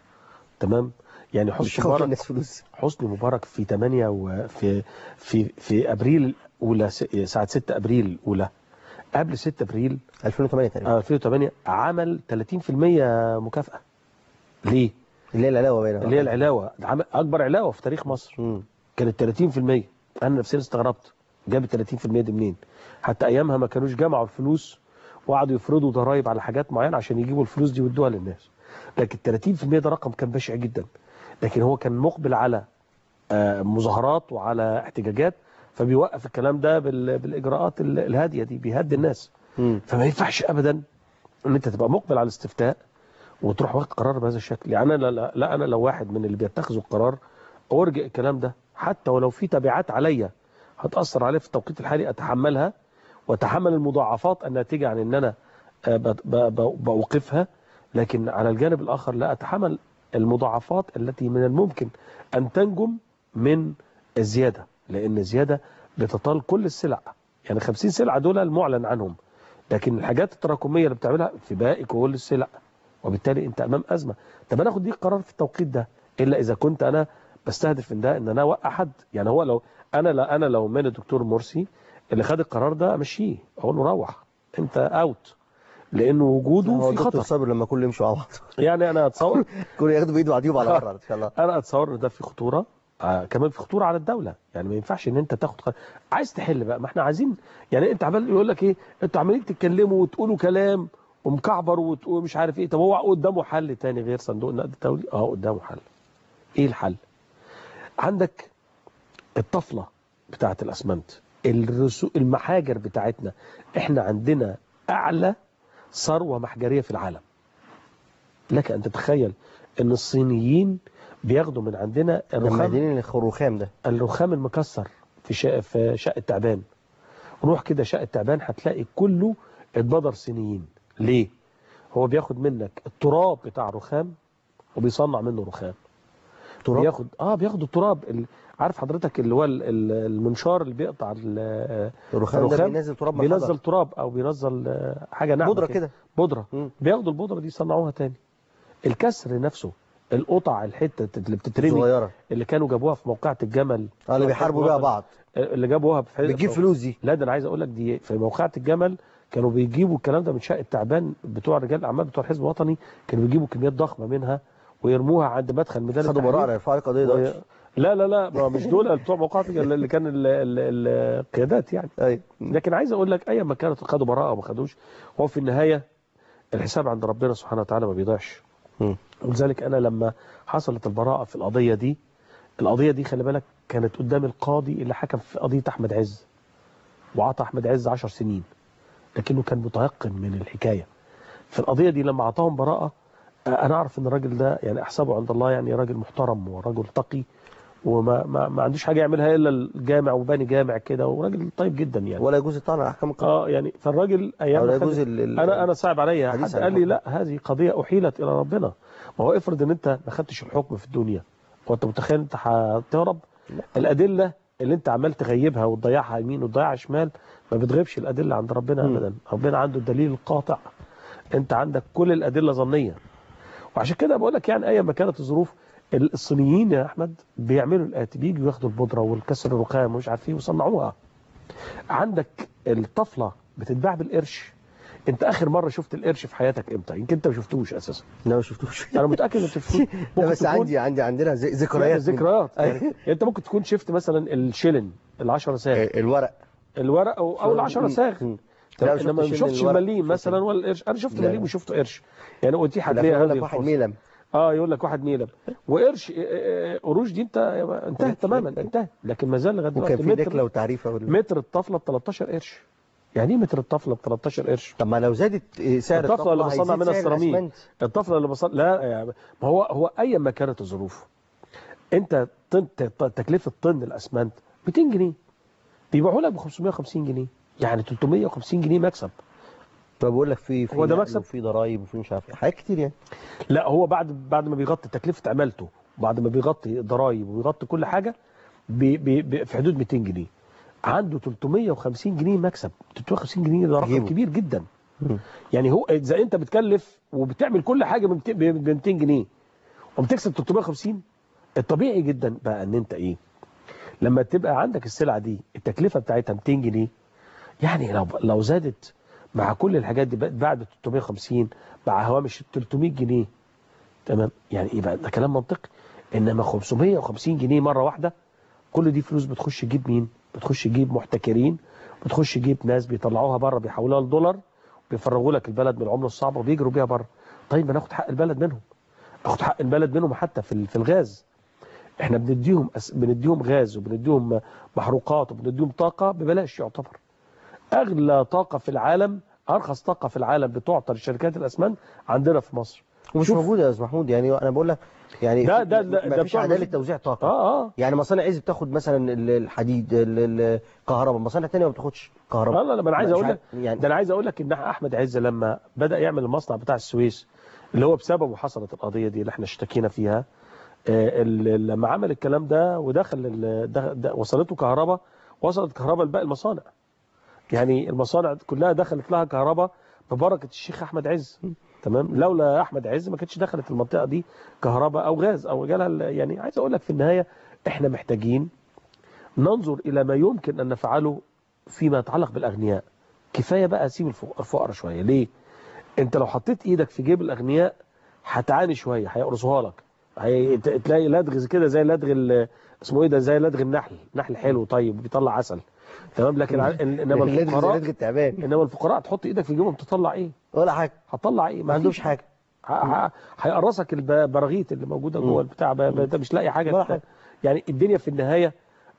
D: تمام يعني
C: مش
D: حسني
C: خوف
D: مبارك
C: الناس فلوس
D: حسني مبارك في 8 وفي في في ابريل الاولى س- ساعه 6 ابريل الاولى قبل 6 ابريل
C: 2008 تقريبا
D: آه، 2008 عمل 30% مكافاه ليه؟
C: اللي هي العلاوه باينه
D: اللي هي العلاوه ده عمل اكبر علاوه في تاريخ مصر
C: مم.
D: كانت 30% انا نفسيا استغربت جاب ال 30% دي منين حتى ايامها ما كانوش جمعوا الفلوس وقعدوا يفرضوا ضرائب على حاجات معينه عشان يجيبوا الفلوس دي ويدوها للناس لكن 30% ده رقم كان بشع جدا لكن هو كان مقبل على آه، مظاهرات وعلى احتجاجات فبيوقف الكلام ده بال- بالاجراءات ال- الهاديه دي بيهدي الناس
C: مم.
D: فما ينفعش ابدا ان انت تبقى مقبل على الاستفتاء وتروح واخد قرار بهذا الشكل يعني انا لا, لا انا لو واحد من اللي بيتخذوا القرار ارجع الكلام ده حتى ولو في تبعات عليا هتاثر عليه في التوقيت الحالي اتحملها واتحمل المضاعفات الناتجه عن ان انا آه، ب- ب- ب- بوقفها لكن على الجانب الاخر لا اتحمل المضاعفات التي من الممكن ان تنجم من الزياده لان الزياده بتطال كل السلع يعني 50 سلعه دول المعلن عنهم لكن الحاجات التراكميه اللي بتعملها في باقي كل السلع وبالتالي انت امام ازمه طب انا اخد دي قرار في التوقيت ده الا اذا كنت انا بستهدف من ده ان انا اوقع حد يعني هو لو انا لا انا لو من الدكتور مرسي اللي خد القرار ده امشيه اقول له روح انت اوت لانه وجوده
C: هو
D: في
C: الدكتور
D: خطر
C: صابر لما كله يمشوا مع بعض
D: يعني انا اتصور
C: كله ياخدوا بايد بعضيهم على بره ان شاء الله
D: انا اتصور ان ده في خطوره آه كمان في خطوره على الدوله يعني ما ينفعش ان انت تاخد قرار عايز تحل بقى ما احنا عايزين يعني انت عمال يقول لك ايه انتوا عمالين تتكلموا وتقولوا كلام ومكعبر وتقول مش عارف ايه طب هو قدامه حل تاني غير صندوق النقد الدولي اه قدامه حل ايه الحل عندك الطفله بتاعه الاسمنت الرسو المحاجر بتاعتنا احنا عندنا اعلى ثروه محجريه في العالم لك ان تتخيل ان الصينيين بياخدوا من عندنا الرخام
C: المعدنين الرخام ده
D: الرخام المكسر في شقه في شقه تعبان روح كده شقه تعبان هتلاقي كله اتبدر صينيين ليه هو بياخد منك التراب بتاع رخام وبيصنع منه رخام
C: تراب؟
D: بياخد اه بياخد التراب ال... عارف حضرتك اللي هو ال- ال- المنشار اللي بيقطع ال-
C: الرخام ده بينزل تراب من
D: بينزل
C: الحجر.
D: تراب او بينزل آه، حاجه ناعمه
C: بودرة كده.
D: بودره بياخدوا البودره دي يصنعوها تاني الكسر نفسه القطع الحته اللي بتترمي
C: صغيرة.
D: اللي كانوا جابوها في موقعة الجمل
C: اه اللي بيحاربوا بيها بعض
D: اللي جابوها في
C: بتجيب فلوس دي
D: لا ده انا عايز اقول لك دي في موقعة الجمل كانوا بيجيبوا الكلام ده من شقه تعبان بتوع رجال الاعمال بتوع الحزب الوطني كانوا بيجيبوا كميات ضخمه منها ويرموها عند مدخل ميدان
C: خدوا
D: التحرير.
C: براءة يرفعوا قضية
D: و...
C: دلوقتي
D: لا لا لا ما مش دول بتوع موقعة الجمل اللي كان ال- ال- ال- القيادات يعني
C: ايوه
D: لكن عايز اقول لك ايا ما كانت خدوا براءه او ما خدوش هو في النهايه الحساب عند ربنا سبحانه وتعالى ما بيضيعش ولذلك انا لما حصلت البراءه في القضيه دي القضيه دي خلي بالك كانت قدام القاضي اللي حكم في قضيه احمد عز وعطى احمد عز 10 سنين لكنه كان متيقن من الحكايه في القضيه دي لما اعطاهم براءه آه، انا اعرف ان الراجل ده يعني احسبه عند الله يعني راجل محترم ورجل تقي وما ما, ما عندوش حاجه يعملها الا الجامع وباني جامع كده وراجل طيب جدا يعني
C: ولا يجوز الطعن على احكام القضاء
D: اه يعني فالراجل ايام
C: أو لا
D: ما خد-
C: يجوز ال- ال-
D: انا انا صعب عليا
C: حديث
D: حد
C: عن
D: قال لي
C: الحكم.
D: لا هذه قضيه احيلت الى ربنا ما هو افرض ان انت ما خدتش الحكم في الدنيا هو انت متخيل انت هتهرب الادله اللي انت عمال تغيبها وتضيعها يمين وتضيعها شمال ما بتغيبش الادله عند ربنا ابدا ربنا عنده الدليل القاطع انت عندك كل الادله ظنيه وعشان كده بقول لك يعني ايا ما كانت الظروف الصينيين يا احمد بيعملوا الاتي بيجوا ياخدوا البودره والكسر الرخام ومش عارف ايه ويصنعوها عندك الطفله بتتباع بالقرش انت اخر مره شفت القرش في حياتك امتى يمكن انت ما شفتوش اساسا
C: لا ما شفتوش
D: انا متاكد انك شفتوش
C: لا
D: ممكن
C: بس
D: تكون-
C: عندي عندي عندنا ذ- ذكريات
D: يعني
C: من-
D: ذكريات
C: أيوة.
D: يعني انت ممكن تكون شفت مثلا الشيلن ال10 ساغ
C: الورق
D: الورق او, أو ال10 ساغ
C: مم.
D: طب
C: لا، شفت
D: انما ما
C: شيلن
D: شفتش
C: الورق.
D: المليم مثلا ولا القرش انا شفت
C: لا.
D: مليم وشفت قرش يعني اتيحت
C: لا،
D: لي
C: يقول
D: هذه
C: لك واحد
D: الفرصة.
C: ميلم
D: اه يقول لك واحد ميلم وقرش اه، اه، قروش دي انت انتهت تماما انتهت لكن ما زال لغايه
C: وكان
D: دلوقتي
C: في
D: متر
C: دكله وتعريفه وال-
D: متر الطفله ب 13 قرش يعني ايه متر الطفله ب 13 قرش
C: طب ما لو زادت إيه، سعر
D: الطفله اللي
C: هيزيد
D: بصنع منها
C: سعر
D: السيراميك
C: الأسمنت.
D: الطفله اللي بصنع لا يعني ما هو هو ايا ما كانت الظروف انت طن ت- تكلفه طن الاسمنت 200 جنيه بيبيعوا لك ب 550 جنيه يعني 350 جنيه مكسب
C: فبقول لك في في
D: هو ده
C: نقل
D: مكسب؟
C: وفي ضرايب وفي مش عارف ايه حاجات كتير يعني
D: لا هو بعد بعد ما بيغطي تكلفه عمالته بعد ما بيغطي ضرايب وبيغطي كل حاجه بي بي بي في حدود 200 جنيه عنده 350 جنيه مكسب 350 جنيه ده رقم
C: تجيبه.
D: كبير جدا يعني هو اذا انت بتكلف وبتعمل كل حاجه ب 200 ب 200 جنيه وبتكسب 350 الطبيعي جدا بقى ان انت ايه لما تبقى عندك السلعه دي التكلفه بتاعتها 200 جنيه يعني لو لو زادت مع كل الحاجات دي بقت بعد 350 مع هوامش 300 جنيه تمام يعني يبقى ده كلام منطقي انما 550 جنيه مره واحده كل دي فلوس بتخش تجيب مين بتخش تجيب محتكرين بتخش تجيب ناس بيطلعوها بره بيحولوها لدولار بيفرغوا لك البلد من العمله الصعبه وبيجروا بيها بره طيب ما ناخد حق البلد منهم ناخد حق البلد منهم حتى في ال- في الغاز احنا بنديهم أس... بنديهم غاز وبنديهم محروقات وبنديهم طاقه ببلاش يعتبر اغلى طاقه في العالم ارخص طاقه في العالم بتعطى لشركات الاسمنت عندنا في مصر
C: ومش
D: شوف.
C: موجوده يا استاذ محمود يعني انا بقول لك يعني
D: ده-
C: في-
D: ده- ده-
C: ما
D: ده
C: فيش
D: بتوع
C: عداله
D: المس-
C: توزيع طاقه
D: اه اه
C: يعني مصانع عايز بتاخد مثلا ال- الحديد ال- الكهرباء مصانع تانية ما بتاخدش كهرباء
D: لا لا لا ما انا عايز
C: مش
D: اقول لك
C: عارف- يعني
D: ده انا عايز اقول لك ان احمد عز لما بدا يعمل المصنع بتاع السويس اللي هو بسببه حصلت القضيه دي اللي احنا اشتكينا فيها آه، ال- لما عمل الكلام ده ودخل ال- ده- ده- وصلته كهرباء وصلت كهرباء لباقي المصانع يعني المصانع كلها دخلت لها كهرباء ببركه الشيخ احمد عز تمام لولا احمد عز ما كانتش دخلت المنطقه دي كهرباء او غاز او جالها ال- يعني عايز اقول لك في النهايه احنا محتاجين ننظر الى ما يمكن ان نفعله فيما يتعلق بالاغنياء كفايه بقى اسيب الفق- الفقراء شويه ليه انت لو حطيت ايدك في جيب الاغنياء هتعاني شويه هيقرصوها لك هي- ت- تلاقي لدغ زي كده زي لدغ ال- اسمه ايه ده زي لدغ النحل نحل حلو طيب بيطلع عسل تمام لكن ع- انما
C: لدغ زي
D: الفقراء
C: لدغ التعبان
D: انما الفقراء تحط ايدك في جيبهم تطلع ايه
C: ولا حاجه
D: هتطلع ايه
C: ما عندهمش حاجه
D: ه- ه- هيقرصك البراغيث اللي موجوده جوه البتاع ب- ب- انت مش لاقي حاجه
C: ولا
D: تت-
C: حاجة.
D: يعني الدنيا في النهايه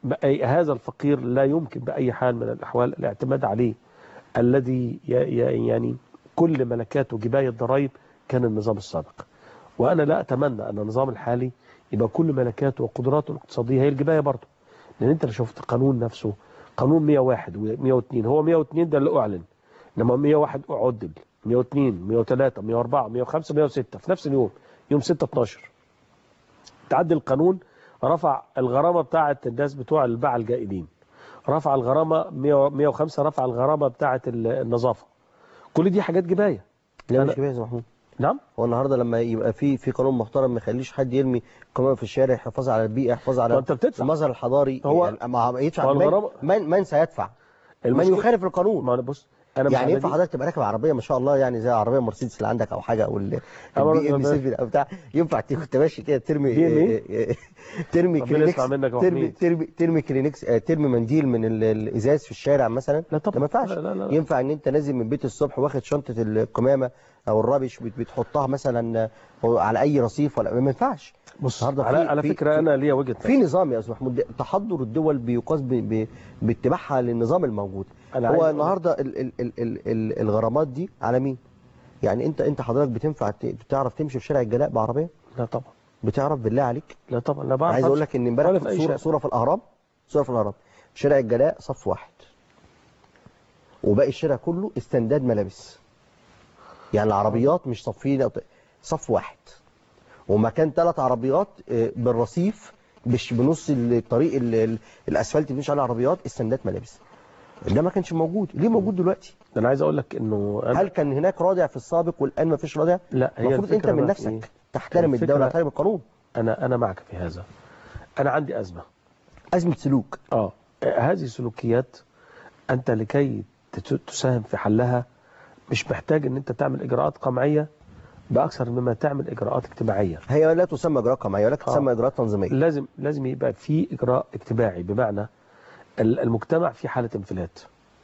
D: بأي هذا الفقير لا يمكن بأي حال من الأحوال الاعتماد عليه الذي ي- ي- يعني كل ملكاته جباية ضرائب كان النظام السابق وأنا لا أتمنى أن النظام الحالي يبقى كل ملكاته وقدراته الاقتصادية هي الجباية برضه لأن أنت لو شفت قانون نفسه قانون 101 و102 هو 102 ده اللي أعلن إنما 101 أعدل 102 103 104 105 106 في نفس اليوم يوم 6 12 تعدل القانون رفع الغرامة بتاعة الناس بتوع الباعة الجائلين رفع الغرامة 100 105 رفع الغرامة بتاعة ال- النظافة كل دي حاجات جباية
C: لا
D: أنا-
C: مش كده يا محمود
D: نعم
C: هو النهارده لما يبقى في في قانون محترم ما يخليش حد يرمي قمامه في الشارع حفاظ على البيئه حفاظ على
D: وأنت بتدفع.
C: المظهر الحضاري
D: هو-
C: يعني ما يدفع
D: هو
C: من,
D: الغرامة-
C: من, من سيدفع من
D: المشكلة-
C: يخالف القانون
D: ما انا بص انا مش
C: يعني
D: على
C: ينفع
D: دي.
C: حضرتك تبقى راكب عربيه ما شاء الله يعني زي عربيه مرسيدس اللي عندك او حاجه او ال
D: أمر
C: البي ام
D: الله.
C: 7 او بتاع ينفع ت- كنت ماشي كده ترمي
D: بي إم إيه؟
C: ترمي
D: ربنا
C: كلينكس
D: يسمع منك يا
C: ترمي
D: محمود.
C: ترمي ترمي كلينكس آه، ترمي منديل من ال- الازاز في الشارع مثلا
D: لا طبعا
C: ده ما ينفعش
D: لا لا لا.
C: ينفع ان انت نازل من بيت الصبح واخد شنطه القمامه او الرابش بت- بتحطها مثلا آه، على اي رصيف ولا ما ينفعش
D: بص
C: النهارده
D: على,
C: في-
D: على
C: في-
D: فكرة
C: في-
D: انا ليا وجهة
C: في نظام يا استاذ محمود تحضر الدول بيقاس ب- ب- باتباعها للنظام الموجود
D: أنا عايز
C: هو
D: أقول-
C: النهارده ال ال ال ال ال الغرامات دي على مين يعني انت انت حضرتك بتنفع ت- بتعرف تمشي في شارع الجلاء بعربيه
D: لا طبعا
C: بتعرف بالله عليك
D: لا طبعا لا بعرف
C: عايز اقول
D: أمشي.
C: لك ان
D: ولا
C: امبارح
D: في أي
C: صوره
D: شارع.
C: صوره في الاهرام صوره في الاهرام شارع الجلاء صف واحد وباقي الشارع كله استنداد ملابس يعني العربيات مش صفين أو ت- صف واحد ومكان ثلاث عربيات آه، بالرصيف مش بنص الطريق ال- ال- الاسفلت اللي بيمشي عليه عربيات استندات ملابس ده ما كانش موجود ليه موجود دلوقتي
D: ده انا عايز اقول لك انه أنا
C: هل كان هناك رادع في السابق والان ما فيش رادع
D: لا هي
C: المفروض انت
D: الفكرة
C: من
D: بقى في
C: نفسك
D: إيه؟
C: تحترم
D: الفكرة-
C: الدوله تحترم القانون
D: انا انا معك في هذا انا عندي ازمة
C: ازمه سلوك
D: اه هذه السلوكيات انت لكي تت- تساهم في حلها مش محتاج ان انت تعمل اجراءات قمعية باكثر مما تعمل اجراءات اجتماعية
C: هي لا تسمى اجراء قمعيه ولكن
D: آه.
C: تسمى اجراءات تنظيميه
D: لازم لازم يبقى في اجراء اجتماعي بمعنى ال- المجتمع في حالة انفلات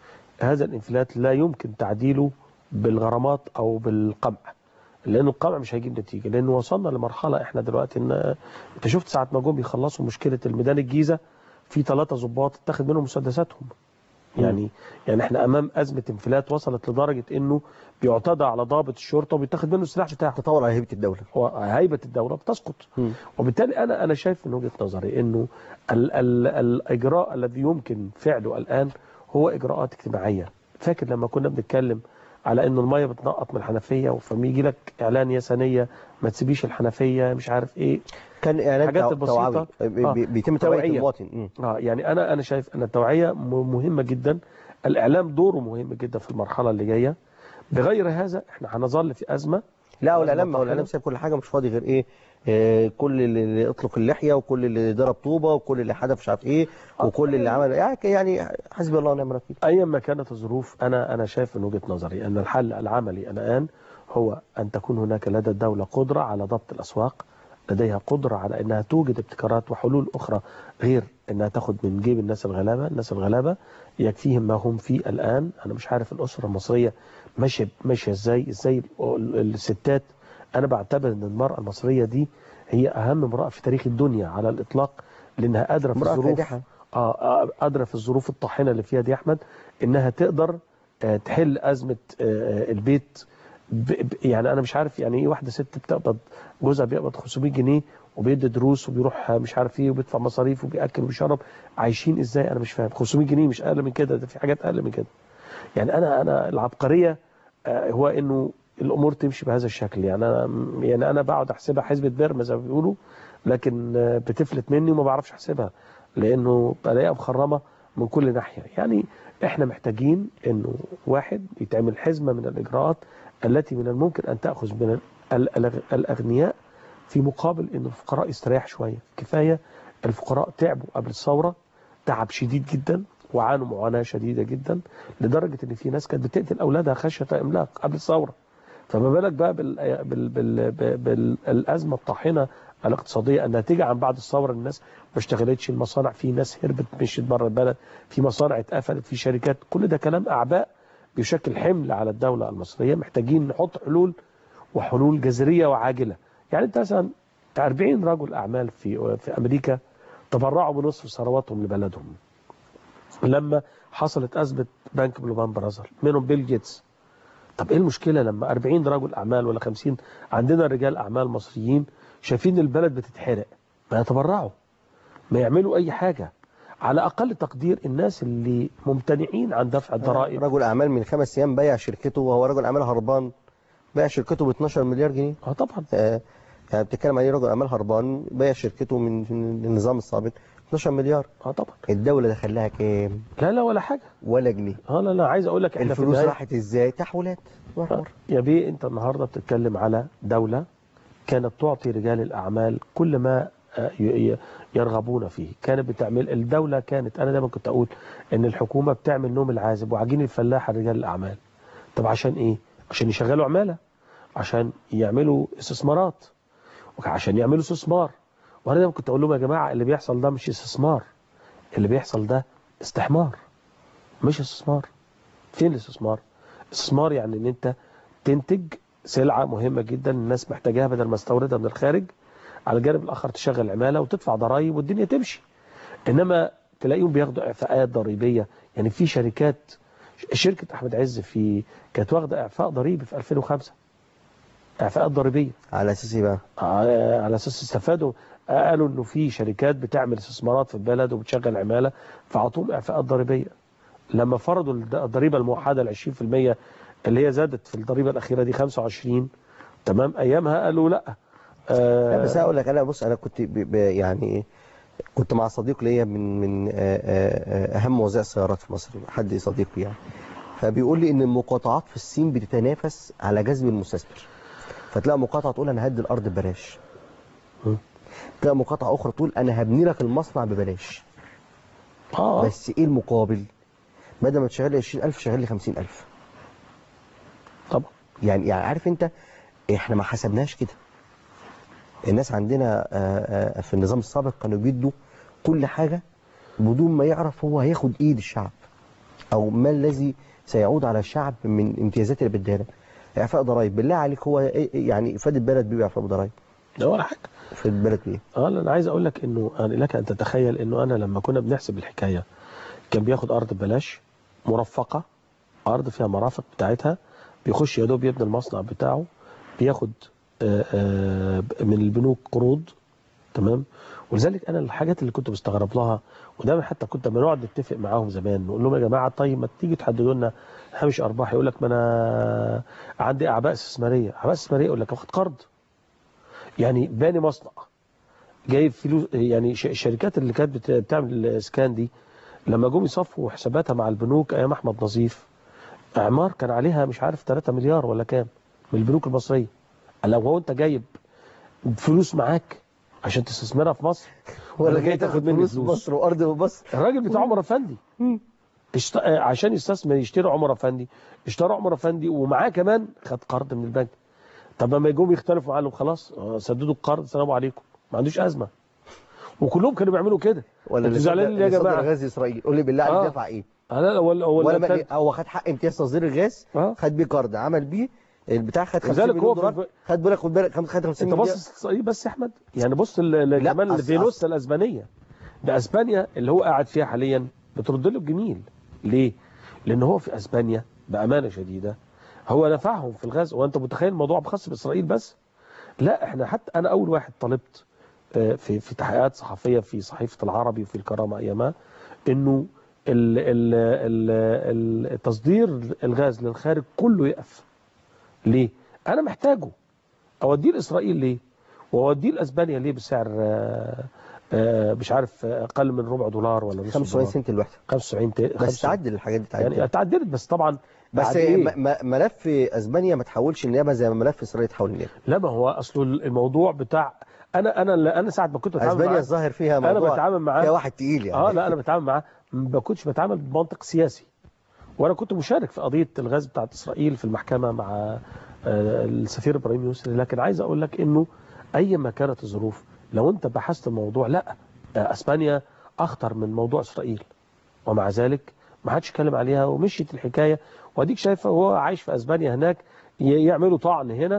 D: هذا الانفلات لا يمكن تعديله بالغرامات او بالقمع لان القمع مش هيجيب نتيجه لان وصلنا لمرحله احنا دلوقتي ان انت شفت ساعه ما جم يخلصوا مشكله الميدان الجيزه في ثلاثه ضباط اتخذ منهم مسدساتهم يعني يعني احنا امام ازمه انفلات وصلت لدرجه انه بيعتدى على ضابط الشرطه وبيتاخد منه السلاح بتاعه
C: تطور على هيبه الدوله
D: وهيبه الدوله بتسقط
C: مم.
D: وبالتالي انا انا شايف من وجهه نظري انه ال ال الاجراء الذي يمكن فعله الان هو اجراءات اجتماعيه فاكر لما كنا بنتكلم على انه الميه بتنقط من الحنفيه فما يجي لك اعلان يا ثانيه ما تسيبيش الحنفيه مش عارف ايه
C: كان اعلان
D: الحاجات
C: تو-
D: البسيطة.
C: توعوي بي-
D: آه.
C: بي- بيتم توعيه
D: توعية.
C: المواطن مم.
D: اه يعني انا انا شايف ان التوعيه م- مهمه جدا الاعلام دوره مهم جدا في المرحله اللي جايه بغير هذا احنا هنظل في ازمه
C: لا هو
D: أزمة
C: الاعلام هو
D: طاحنة.
C: الاعلام سايب كل حاجه مش فاضي غير ايه آه، كل اللي يطلق اللحيه وكل اللي ضرب طوبه وكل اللي حدف مش عارف ايه وكل اللي عمل يعني يعني حسبي الله ونعم الوكيل
D: ايا ما كانت الظروف انا انا شايف من وجهه نظري ان الحل العملي الان هو ان تكون هناك لدى الدوله قدره على ضبط الاسواق لديها قدره على انها توجد ابتكارات وحلول اخرى غير انها تاخد من جيب الناس الغلابه، الناس الغلابه يكفيهم ما هم فيه الان، انا مش عارف الاسره المصريه ماشيه ماشيه ازاي، ازاي ال- الستات انا بعتبر ان المراه المصريه دي هي اهم امراه في تاريخ الدنيا على الاطلاق لانها قادره في
C: امرأة
D: الظروف
C: فادحة.
D: اه آه، قادره في الظروف الطاحنه اللي فيها دي يا احمد انها تقدر آه، تحل ازمه آه، البيت ب... ب... يعني انا مش عارف يعني ايه واحده ست بتقبض جوزها بيقبض 500 جنيه وبيدي دروس وبيروح آه، مش عارف ايه وبيدفع مصاريف وبياكل وبيشرب عايشين ازاي انا مش فاهم 500 جنيه مش اقل من كده ده في حاجات اقل من كده يعني انا انا العبقريه آه، هو انه الامور تمشي بهذا الشكل يعني انا يعني انا بقعد احسبها حسبه بيرما زي ما بيقولوا لكن آه، بتفلت مني وما بعرفش احسبها لانه بلاقيها مخرمه من كل ناحيه يعني احنا محتاجين انه واحد يتعمل حزمه من الاجراءات التي من الممكن ان تاخذ من ال- ال- الاغنياء في مقابل ان الفقراء يستريح شويه كفايه الفقراء تعبوا قبل الثوره تعب شديد جدا وعانوا معاناه شديده جدا لدرجه ان في ناس كانت بتقتل اولادها خشيه املاق قبل الثوره فما بالك بقى بال... بال... بال... بال... بالازمه الطاحنه الاقتصاديه الناتجه عن بعد الثوره الناس ما اشتغلتش المصانع في ناس هربت مشيت بره البلد في مصانع اتقفلت في شركات كل ده كلام اعباء بيشكل حمل على الدوله المصريه محتاجين نحط حلول وحلول جذريه وعاجله يعني انت مثلا 40 رجل اعمال في في امريكا تبرعوا بنصف ثرواتهم لبلدهم لما حصلت أزمة بنك بلومان براذر منهم بيل جيتس طب ايه المشكلة لما 40 رجل أعمال ولا 50 عندنا رجال أعمال مصريين شايفين البلد بتتحرق ما يتبرعوا ما يعملوا أي حاجة على أقل تقدير الناس اللي ممتنعين عن دفع الضرائب
C: رجل اعمال من خمس ايام بيع شركته وهو رجل اعمال هربان بيع شركته ب 12 مليار جنيه
D: اه طبعا
C: آه يعني بتتكلم عليه رجل اعمال هربان بيع شركته من من النظام السابق 12 مليار
D: اه طبعا
C: الدوله دخلها كام
D: لا لا ولا حاجة
C: ولا جنيه
D: اه لا لا عايز اقول لك احنا في
C: الفلوس
D: النهاية-
C: راحت ازاي تحويلات
D: آه، يا بيه انت النهارده بتتكلم على دولة كانت تعطي رجال الأعمال كل ما آه، ي- ي- يرغبون فيه كانت بتعمل الدولة كانت أنا دايما كنت أقول إن الحكومة بتعمل نوم العازب وعجين الفلاحة لرجال الأعمال طب عشان إيه؟ عشان يشغلوا عمالة عشان يعملوا استثمارات وعشان يعملوا استثمار وأنا دايما كنت أقول لهم يا جماعة اللي بيحصل ده مش استثمار اللي بيحصل ده استحمار مش استثمار فين الاستثمار؟ استثمار يعني ان انت تنتج سلعة مهمة جدا الناس محتاجاها بدل ما استوردها من الخارج على الجانب الآخر تشغل عمالة وتدفع ضرائب والدنيا تمشي إنما تلاقيهم بياخدوا إعفاءات ضريبية يعني في شركات شركة أحمد عز في كانت واخدة إعفاء ضريبي في 2005 إعفاءات ضريبية
C: على اساس ايه بقى
D: آه، على اساس استفادوا آه، قالوا انه في شركات بتعمل استثمارات في البلد وبتشغل عماله فاعطوهم اعفاءات ضريبيه لما فرضوا الد- الضريبه الموحده ال 20% اللي هي زادت في الضريبه الاخيره دي 25 تمام ايامها قالوا لا آه
C: لا بس اقول لك انا بص انا كنت ب... ب... يعني كنت مع صديق ليا من من آه، آه، آه، اهم موزع السيارات في مصر حد صديقي يعني فبيقول لي ان المقاطعات في الصين بتتنافس على جذب المستثمر فتلاقي مقاطعه تقول انا هدي الارض ببلاش تلاقي مقاطعه اخرى تقول انا هبني لك المصنع ببلاش
D: اه
C: بس ايه المقابل بدل ما تشغل لي 20000 شغل لي 50000
D: طبعا
C: يعني يعني عارف انت احنا ما حسبناش كده الناس عندنا آه، آه، في النظام السابق كانوا بيدوا كل حاجة بدون ما يعرف هو هياخد ايد الشعب او ما الذي سيعود على الشعب من امتيازات اللي بيديها له. اعفاء ضرائب بالله عليك هو إيه- يعني افاد البلد بيه اعفاء ضرائب
D: لا ولا حاجه
C: افاد البلد بيه
D: اه لا، انا عايز اقول لك انه أنا لك ان تتخيل انه انا لما كنا بنحسب الحكايه كان بياخد ارض ببلاش مرفقه ارض فيها مرافق بتاعتها بيخش يا دوب يبني المصنع بتاعه بياخد آه، آه، من البنوك قروض تمام ولذلك انا الحاجات اللي كنت بستغرب لها ودايما حتى كنت لما نقعد نتفق معاهم زمان نقول لهم يا جماعه طيب ما تيجي تحددوا لنا هامش ارباح يقول لك ما انا عندي اعباء استثماريه اعباء استثماريه يقول لك واخد قرض يعني باني مصنع جايب فلوس يعني ش- الشركات اللي كانت بت- بتعمل الاسكان دي لما جم يصفوا حساباتها مع البنوك ايام احمد نظيف اعمار كان عليها مش عارف 3 مليار ولا كام من البنوك المصريه لو هو انت جايب فلوس معاك عشان تستثمرها في مصر ولا جاي تاخد مني
C: فلوس
D: فلوس
C: مصر وارض مصر
D: الراجل بتاع عمر افندي اشت... عشان يستثمر يشتري عمر افندي اشترى عمر افندي ومعاه كمان خد قرض من البنك طب لما يجوا يختلفوا معاه خلاص آه، سددوا القرض السلام عليكم ما عندوش ازمه وكلهم كانوا بيعملوا كده
C: ولا
D: انتوا
C: اللي
D: زعلانين ليه يا
C: اللي صدر
D: جماعه
C: غاز اسرائيل قول لي بالله عليك
D: آه.
C: دفع ايه
D: لا ولا ولا
C: ولا ما
D: التاني-
C: هو خد حق امتياز تصدير الغاز خد بيه قرض عمل بيه البتاع خد 50
D: لذلك
C: مليون
D: هو في
C: دولار خد بالك خد بالك خد 50
D: انت
C: مليون
D: باصص لإسرائيل بس يا احمد يعني بص ل- ل-
C: لا،
D: كمان
C: أصل-
D: لفينوسا الاسبانيه ده اسبانيا اللي هو قاعد فيها حاليا بترد له الجميل ليه؟ لان هو في اسبانيا بامانه شديده هو نفعهم في الغاز وانت متخيل الموضوع خاص باسرائيل بس؟ لا احنا حتى انا اول واحد طلبت آه، في في تحقيقات صحفيه في صحيفه العربي وفي الكرامه ايامها انه ال- ال- ال- ال- تصدير الغاز للخارج كله يقف ليه؟ انا محتاجه اوديه لاسرائيل ليه؟ واوديه لاسبانيا ليه بسعر آه، آه، مش عارف آه، اقل من ربع دولار ولا نص
C: 75
D: دولار
C: سنت الوحده
D: 75 ت-
C: بس
D: 75.
C: تعدل الحاجات دي تعدل
D: يعني اتعدلت بس طبعا
C: بس
D: بعد إيه؟
C: م- م- ملف اسبانيا ما تحولش النيابه زي ما ملف اسرائيل تحول النيابه
D: لا ما هو اصله الموضوع بتاع انا انا انا ساعه ما كنت بتعامل
C: اسبانيا
D: معاه
C: الظاهر فيها
D: انا
C: موضوع
D: بتعامل معاه
C: فيها واحد تقيل يعني
D: اه لا انا بتعامل معاه ما كنتش بتعامل بمنطق سياسي وانا كنت مشارك في قضيه الغاز بتاعت اسرائيل في المحكمه مع آه، السفير ابراهيم يسري لكن عايز اقول لك انه اي ما كانت الظروف لو انت بحثت الموضوع لا آه، اسبانيا اخطر من موضوع اسرائيل ومع ذلك ما حدش اتكلم عليها ومشيت الحكايه واديك شايفه هو عايش في اسبانيا هناك ي- يعملوا طعن هنا ي-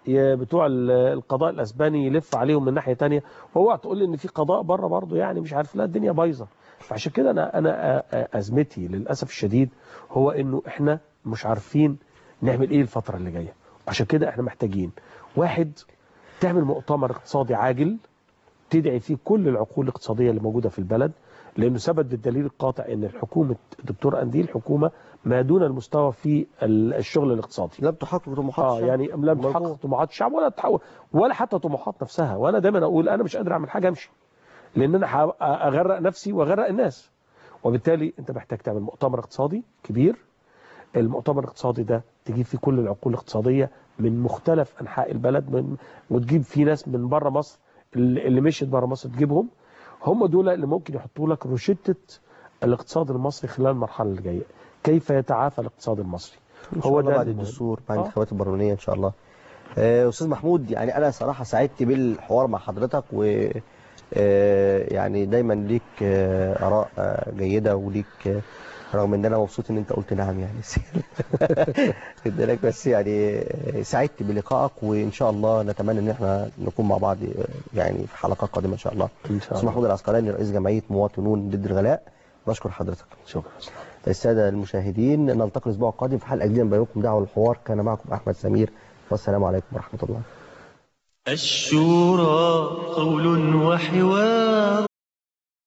D: ي- بتوع ال- القضاء الاسباني يلف عليهم من ناحيه تانية واوعى تقول لي ان في قضاء بره برضه يعني مش عارف لا الدنيا بايظه فعشان كده انا انا أ- أ- ازمتي للاسف الشديد هو انه احنا مش عارفين نعمل ايه الفتره اللي جايه عشان كده احنا محتاجين واحد تعمل مؤتمر اقتصادي عاجل تدعي فيه كل العقول الاقتصاديه اللي موجوده في البلد لانه ثبت بالدليل القاطع ان الحكومه الدكتور انديل حكومه ما دون المستوى في ال- الشغل الاقتصادي
C: لم تحقق طموحات
D: اه
C: الشعب.
D: يعني لم تحقق طموحات الشعب ولا تحقق ولا حتى طموحات نفسها وانا دايما اقول انا مش قادر اعمل حاجه امشي لان انا هبقى اغرق نفسي واغرق الناس وبالتالي انت محتاج تعمل مؤتمر اقتصادي كبير المؤتمر الاقتصادي ده تجيب فيه كل العقول الاقتصاديه من مختلف انحاء البلد من وتجيب فيه ناس من بره مصر اللي اللي مشيت بره مصر تجيبهم هم دول اللي ممكن يحطوا لك روشته الاقتصاد المصري خلال المرحله اللي جايه كيف يتعافى الاقتصاد المصري
C: ان شاء الله بعد
D: المهم.
C: الدستور بعد
D: آه.
C: الانتخابات البرلمانيه ان شاء الله آه، استاذ محمود يعني انا صراحه سعدت بالحوار مع حضرتك و آه، يعني دايما ليك آه، اراء آه، جيده وليك آه، رغم ان انا مبسوط ان انت قلت نعم يعني خد بالك بس يعني آه، سعدت بلقائك وان شاء الله نتمنى ان احنا نكون مع بعض آه، يعني في حلقات قادمه ان شاء الله
D: ان شاء
C: استاذ
D: الله
C: محمود العسقلاني رئيس جمعيه مواطنون ضد الغلاء بشكر حضرتك
D: شكرا
C: السادة المشاهدين نلتقي الأسبوع القادم في حلقة جديدة من برنامجكم دعوة للحوار كان معكم أحمد سمير والسلام عليكم ورحمة الله
B: الشورى قول وحوار